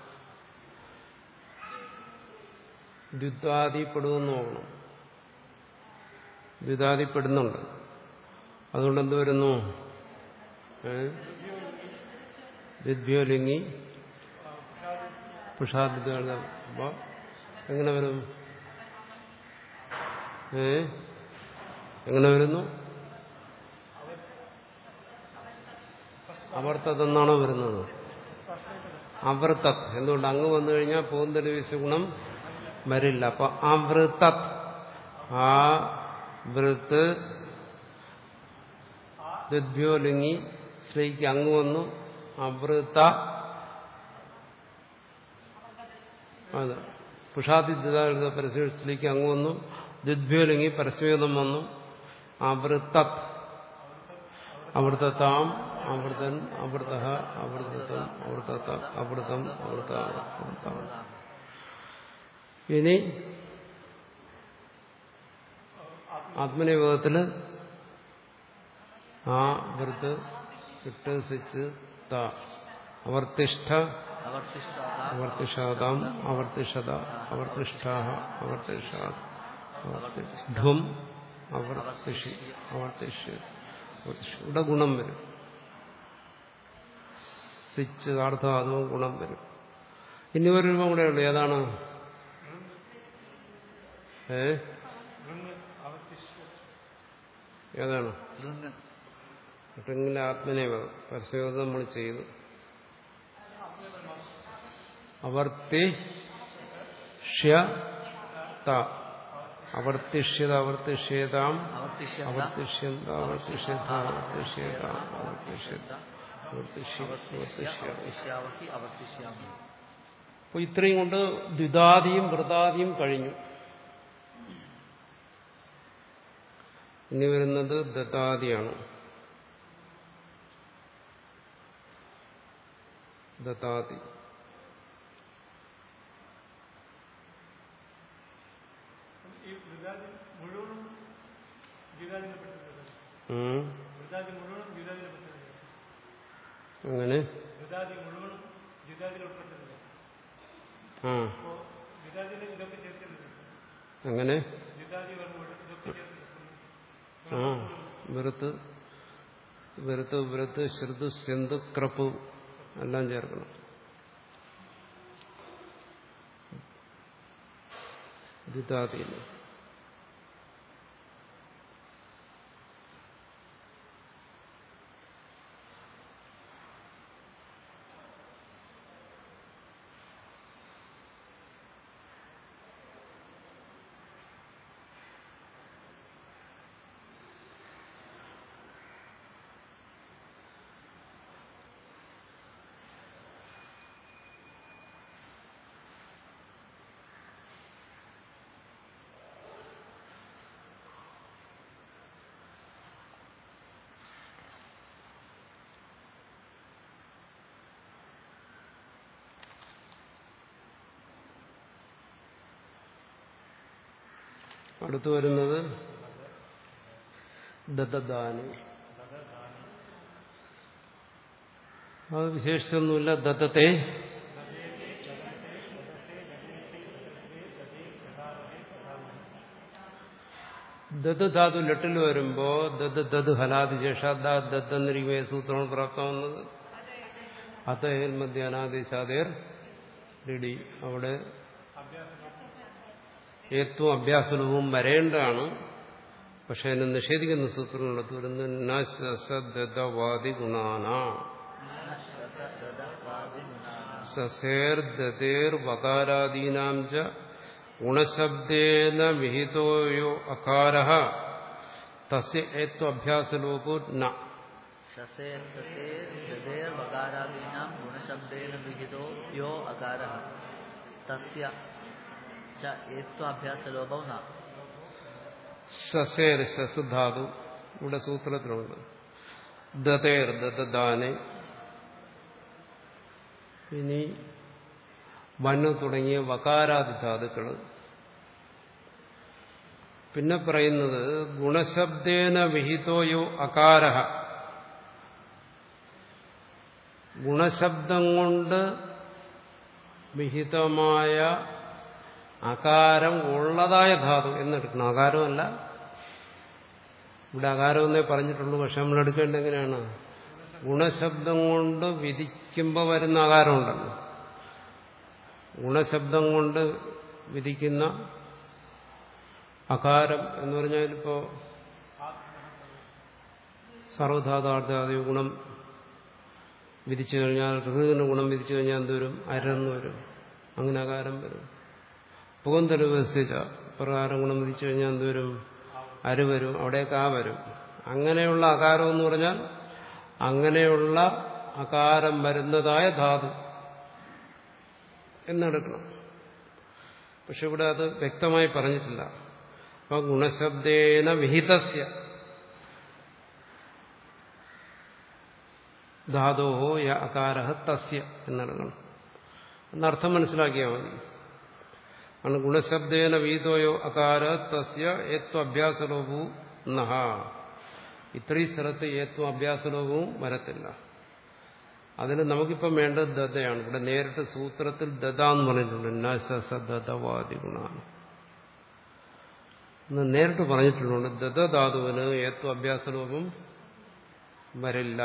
ദ്വിത്വാദിപ്പെടുമെന്ന് നോക്കണം ദ്വിതാദിപ്പെടുന്നുണ്ട് അതുകൊണ്ട് എന്ത് വരുന്നു ഏ ദ്വിദ്ഭ്യോലിംഗി പുഷാദിത്വ അപ്പൊ എങ്ങനെ വരും ഏ എങ്ങനെ വരുന്നു അവർത്തതെന്നാണോ വരുന്നത് അവൃത്തത് എന്തുകൊണ്ട് അങ്ങ് വന്നു കഴിഞ്ഞാൽ പൂന്തല് വിശഗുണം വരില്ല അപ്പൊ അവൃത്തത് ആ വൃത്ത് ദുദ്ഭ്യോലിംഗി ശ്രീക്ക് അങ്ങ് വന്നു അവൃത്ത അതെ പുഷാദിദ്യ പരസ്യത്തിലേക്ക് അങ്ങ് വന്നു ദുദ്ഭ്യോലിംഗി പരസ്യവേദം വന്നു അവൃത്തത് അമൃതത്താം അമൃതൻ അമൃത അമൃതത്വം അമൃതത്ത അമൃതം അമൃത അമൃതം ഇനി ആത്മനിയോഗത്തില് ആ വൃത്ത് ഇട്ട് സിച്ച് ത അവർത്തിഷ്ഠ അവർത്തിഷ്ഠാത അവർത്തിഷാതാം അവർത്തിഷത അവർത്തിഷ്ഠാ അവർത്തിഷാത് അവർത്തിഷ്ഠും അവർത്തിഷി അവർത്തിഷ്യ ഇവിടെ ഗുണം വരും സിച്ച് അർത്ഥം ഗുണം വരും ഇനി ഒരു രൂപം കൂടെ ഉള്ളു ഏതാണ് ഏ ഏതാണ് ലൃങ് ഒട്ടെങ്കിലും ആത്മനേവ പരസ്യത നമ്മൾ ചെയ്തു അവർത്തിഷ്യ അവർത്തിഷ്യത അവർത്തിഷ്യതാം അവർത്തിഷ്യ അവർത്തിഷ്യന്ത അവർത്തിഷ്യത അവർത്തിഷ്യതാം അവർത്തിഷ്യത അവർത്തിഷ്യ അവർത്തിഷ്യ അവർത്തിഷ്യാവഹി അവർത്തിഷ്യാമി അപ്പൊ ഇത്രയും കൊണ്ട് ദ്വിതാദിയും വൃതാദിയും കഴിഞ്ഞു ഇനി വരുന്നത് ദത്താദിയാണ് ദത്താദി ഈ വൃതാദി മുഴുവനും ദ്വിതാദിനെ പെട്ടതല്ലേ ഉം. വൃതാദി മുഴുവനും ദ്വിതാദിനെ പെട്ടതല്ലേ അങ്ങനെ വൃതാദി മുഴുവനും ദ്വിതാദിനെ ഉൾപ്പെട്ടതല്ലേ ആ അപ്പോ ദ്വിതാദിനെ ഇതൊക്കെ ചേർത്തില്ലേ അങ്ങനെ ദ്വിതാദി വരുമ്പോൾ ഇതൊക്കെ ചേർത്തില്ലേ ആ വെറുത്ത് വെറുത്ത് വെറുത്ത് ശ്രുതു സിന്ധു ക്രപ്പ് എല്ലാം ചേർക്കണം ദ്വിതാദിയിൽ അടുത്തു വരുന്നത് ദത്തദാനി അത് വിശേഷിച്ചൊന്നുമില്ല ദത്തത്തെ ദത് ധാതു ലെട്ടിൽ വരുമ്പോ ദത് ദത് ഹലാദി ശേഷാദ ദത്ത് എന്നിരിക്കുമ്പോൾ സൂത്രമാണ് പ്രാപ്തമാകുന്നത് അത്തഹേൽ മധ്യ അനാദിശാദേർ ഡിഡി അവിടെ ഏറ്റവും അഭ്യാസലവും വരേണ്ടതാണ് പക്ഷെ അതിനെ നിഷേധിക്കുന്ന സൂത്രങ്ങളെടുത്ത് വരുന്നത് നശസദവാദി ഗുണാന സസേർ ദതേർ വകാരാദീനാം ച ഗുണശബ്ദേന വിഹിതോയോ അകാര തസ്യ ഏത്വ അഭ്യാസലോകോ ന സസേർ സസേർ ഗതേർ വകാരാദീനാം ഗുണശബ്ദേന വിഹിതോ യോ അകാരഃ തസ്യ ച ഏത്വാഭ്യാസലോപൗ ന സസേർ സസുധാതു ഇവിടെ സൂത്രത്തിലുണ്ട് ദതേർ ദത്തദാനെ ഇനി വന്നു തുടങ്ങിയ വകാരാദി ധാതുക്കൾ പിന്നെ പറയുന്നത് ഗുണശബ്ദേന വിഹിതോയോ അകാര ഗുണശബ്ദം കൊണ്ട് വിഹിതമായ അകാരം ഉള്ളതായ ധാതു എന്നെടുക്കണം അകാരമല്ല ഇവിടെ അകാരം എന്നേ പറഞ്ഞിട്ടുള്ളൂ പക്ഷെ നമ്മൾ എടുക്കേണ്ടത് എങ്ങനെയാണ് ഗുണശബ്ദം കൊണ്ട് വിധിക്കുമ്പോൾ വരുന്ന അകാരമുണ്ടല്ലോ ഗുണശബ്ദം കൊണ്ട് വിധിക്കുന്ന അകാരം എന്ന് പറഞ്ഞാൽ ഇപ്പോ സർവധാതാർത്ഥ ഗുണം വിധിച്ചു കഴിഞ്ഞാൽ ഋതുവിന് ഗുണം വിധിച്ചു കഴിഞ്ഞാൽ എന്തോരും അരന്ന് വരും അങ്ങനെ അകാരം വരും പുകന്തര വ്യവസ്ഥിച്ച പ്രകാരം ഗുണം വിധിച്ചു കഴിഞ്ഞാൽ എന്തോരും അരു വരും അവിടെയൊക്കെ ആ വരും അങ്ങനെയുള്ള അകാരം എന്ന് പറഞ്ഞാൽ അങ്ങനെയുള്ള അകാരം വരുന്നതായ ധാതു എന്നെടുക്കണം പക്ഷെ ഇവിടെ അത് വ്യക്തമായി പറഞ്ഞിട്ടില്ല അപ്പൊ ഗുണശബ്ദേന വിഹിതസ്യ ധാതോ യ അകാര തസ്യ എന്നെടുക്കണം എന്നർത്ഥം മനസ്സിലാക്കിയാൽ മതി ആണ് ഗുണശബ്ദേന വീതോയോ അകാര തസ്യ ഏത്വ അഭ്യാസലോപവും നഹ ഇത്രയും സ്ഥലത്ത് ഏത്വ അഭ്യാസലോപവും വരത്തില്ല അതിന് നമുക്കിപ്പം വേണ്ടത് ദതയാണ് ഇവിടെ നേരിട്ട് സൂത്രത്തിൽ ദത എന്ന് പറഞ്ഞിട്ടുണ്ട് നശസ ദതവാദി ഗുണാണ് എന്ന് നേരിട്ട് പറഞ്ഞിട്ടുണ്ട് ദതധാതുവിന് ഏത്വ അഭ്യാസലോപം വരില്ല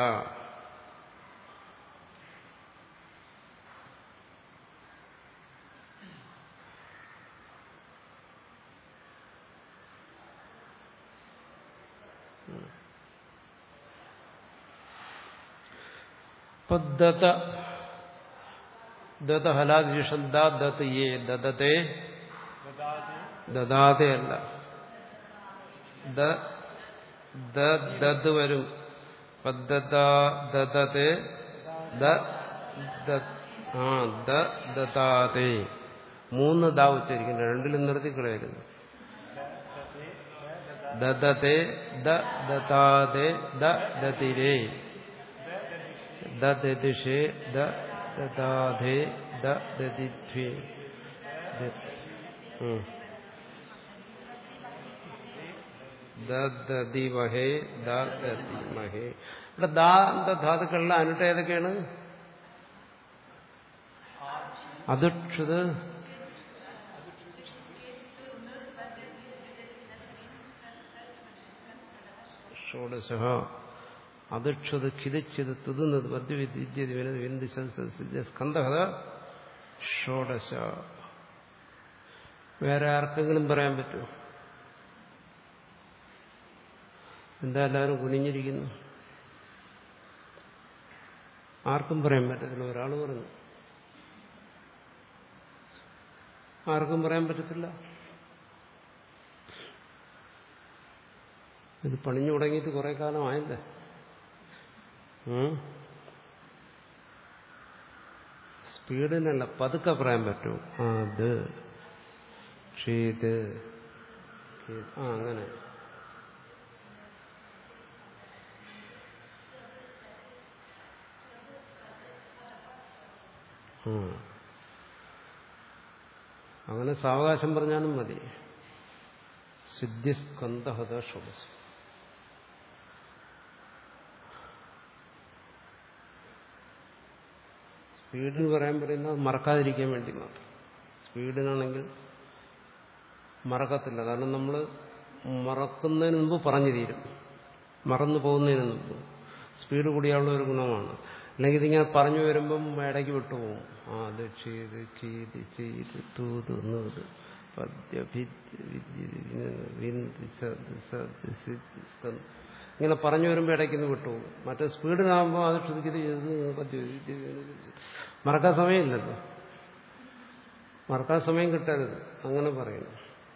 ദത്ത ദത്ത ഹലാദിശേഷം ദത്ത് യേ ദത്തത്തെ ദദാതെ അല്ല ദത് വരും ദത്തത്തെ ആ ദത്താതെ മൂന്ന് ദാ ഉച്ചരിക്കുന്നു രണ്ടിലും നിർത്തിക്കളയരുത് ദത്തത്തെ ദത്താതെ ദത്തിരേ ദദിഷേ ദാധേ ദിധ്വേ ദദിവഹേ ദദിമഹേ ഇവിടെ ദാന്ത ധാതുക്കളിലെ അനുട്ട ഏതൊക്കെയാണ് അതുക്ഷത് ഷോഡശ അധിക്ഷത് ഖിതിച്ചത് തുതുന്നത് മദ്യവിദ്യത് വിനത് വിന്ദിച്ച സ്കന്ധകഥ ഷോഡശ വേറെ ആർക്കെങ്കിലും പറയാൻ പറ്റുമോ എന്താ എല്ലാവരും കുനിഞ്ഞിരിക്കുന്നു ആർക്കും പറയാൻ പറ്റത്തില്ല ഒരാൾ പറഞ്ഞു ആർക്കും പറയാൻ പറ്റത്തില്ല ഇത് പണിഞ്ഞു തുടങ്ങിയിട്ട് കുറെ കാലമായല്ലേ സ്പീഡിനല്ല പതുക്കെ പറയാൻ പറ്റും അത് ക്ഷീത് ആ അങ്ങനെ അങ്ങനെ സാവകാശം പറഞ്ഞാലും മതി സിദ്ധിസ്കന്ധഹത ഷോഡസ് സ്പീഡിന് പറയാൻ പറയുന്നത് മറക്കാതിരിക്കാൻ വേണ്ടി മാത്രം സ്പീഡിനാണെങ്കിൽ മറക്കത്തില്ല കാരണം നമ്മൾ മറക്കുന്നതിന് മുമ്പ് പറഞ്ഞു തീരും മറന്നു പോകുന്നതിന് മുമ്പ് സ്പീഡ് കൂടിയുള്ള ഒരു ഗുണമാണ് അല്ലെങ്കിൽ ഇതിങ്ങനെ പറഞ്ഞു വരുമ്പം ഇടയ്ക്ക് വിട്ടുപോകും ആ അത് ചെയ്ത് ചെയ്ത് ചെയ്ത് തൂത് നൂത് പദ്യ ഭിദ്യ വിദ്യ വിന്ദി സദ് സദ് സിദ്ധി സ്കന്ധ. ഇങ്ങനെ പറഞ്ഞു വരുമ്പോൾ ഇടയ്ക്ക് വിട്ടുപോകും മറ്റേ സ്പീഡിനാകുമ്പോൾ അത് ശ്രുതിക്കത് ചെയ്ത് പദ്യ വിദ്യ വിന്ദി. മറക്കാൻ സമയമില്ലല്ലോ മറക്കാൻ സമയം കിട്ടരുത് അങ്ങനെ പറയുന്നു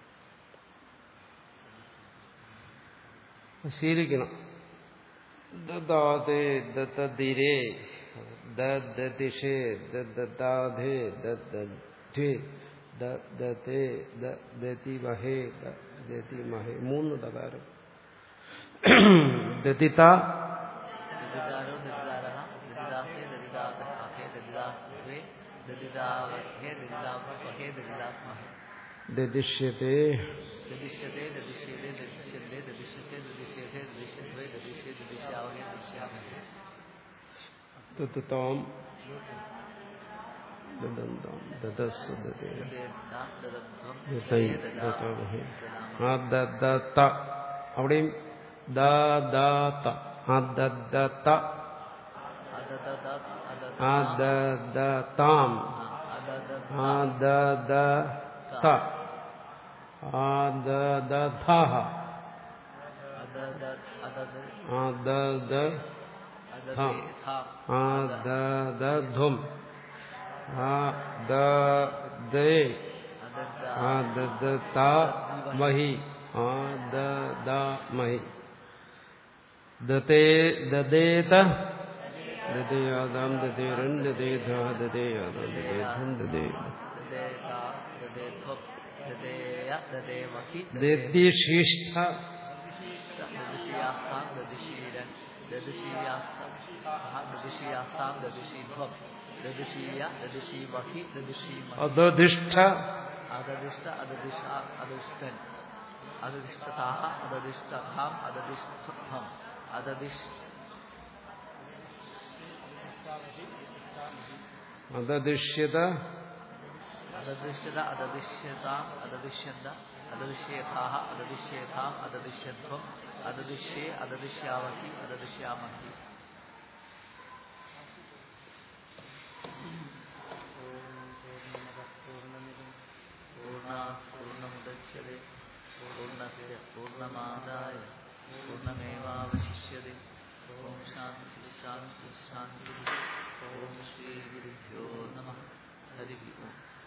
ശീലിക്കണം ദദാതേ ദത്തതിരേ ദദിഷേ ദദാധേ ദദ്ധ്വേ ദദതേ ദതിമഹേ ദതിമഹേ മൂന്ന് ദകാരം ദതിത ദദിതാരോ ദദിതാരഃ ദദിതാസേ ദദിതാസേ ദദിതാസ്വേ ദദിതാവഹേ ദദിതാസ്വഹേ ദദിതാസ്മഹേ ദദിഷ്യത്തെ ദദിശ്യത്തെ ദദിശ്യത്തെ ദദിശ്യത്തെ ദദിശ്യത്തെ ദദിശ്യത്തെ ദദിശ്യത്വേ ദദിശ്യേ ദദിശ്യാവഹേ ദദിശ്യാമഹേ ദത്താം ദദന്താം ദദസ്വ ദതേ ദദേതാ ദദധ്വം ദതൈ ദതാമഹേ ആ ദദത്ത അവിടെയും ദദാത ആ ദദത്ത അദദദ ആ ദദതാം അദദ ആ ദദത ആ ദദഥഃ അദദ അദദ ആ ദദ അദദേ ഥാ ആ ദദധ്വം ആ ദദേ അദദ ആ ദദത മഹി ആ ദദമഹി ദതേ ദദേത ദദേയാദാം ദദേരൻ ദദേധ ദദേയാദാം ദദേധം ദദേ ദദേതാ ദദേധ്വം ദദേയ ദദേമഹി ദദിശിഷ്ഠ ദദിശിയാസ്താം ദദിശീരൻ ദദിശീയാസ്താം ദദിശിയാസ്താം ദദിശീധ്വം ദദിശീയ ദദിശീമഹി ദദിശീമഹി അദധിഷ്ഠ അദദിഷ്ട അദദിഷ അദദിഷ്ടൻ അദദിഷ്ടതാഹ അദദിഷ്ടധാം അദദിഷ്ഠം അദദിഷ് അദദിഷ്യത അദദൃശ്യത അദദിശ്യതാം അദദിഷ്യന്ത അദദിശ്യേഥാഹ അദദിശ്യേഥാം അദദിഷ്യധ്വം അദദിശ്യേ അദദിശ്യാമഹി അദദിശ്യാമഹി പൂർണ്ണാത് പൂർണ്ണമുദച്യത്തെ പൂർണ്ണസ്യ പൂർണ്ണമാദായ പൂർണ്ണമേവാവശിഷ്യത്തെ ഓം ശാന്തി ശാന്തി ശാന്തി ഓം ശ്രീ ഗുരുഭ്യോ നമ ഹരി ഓം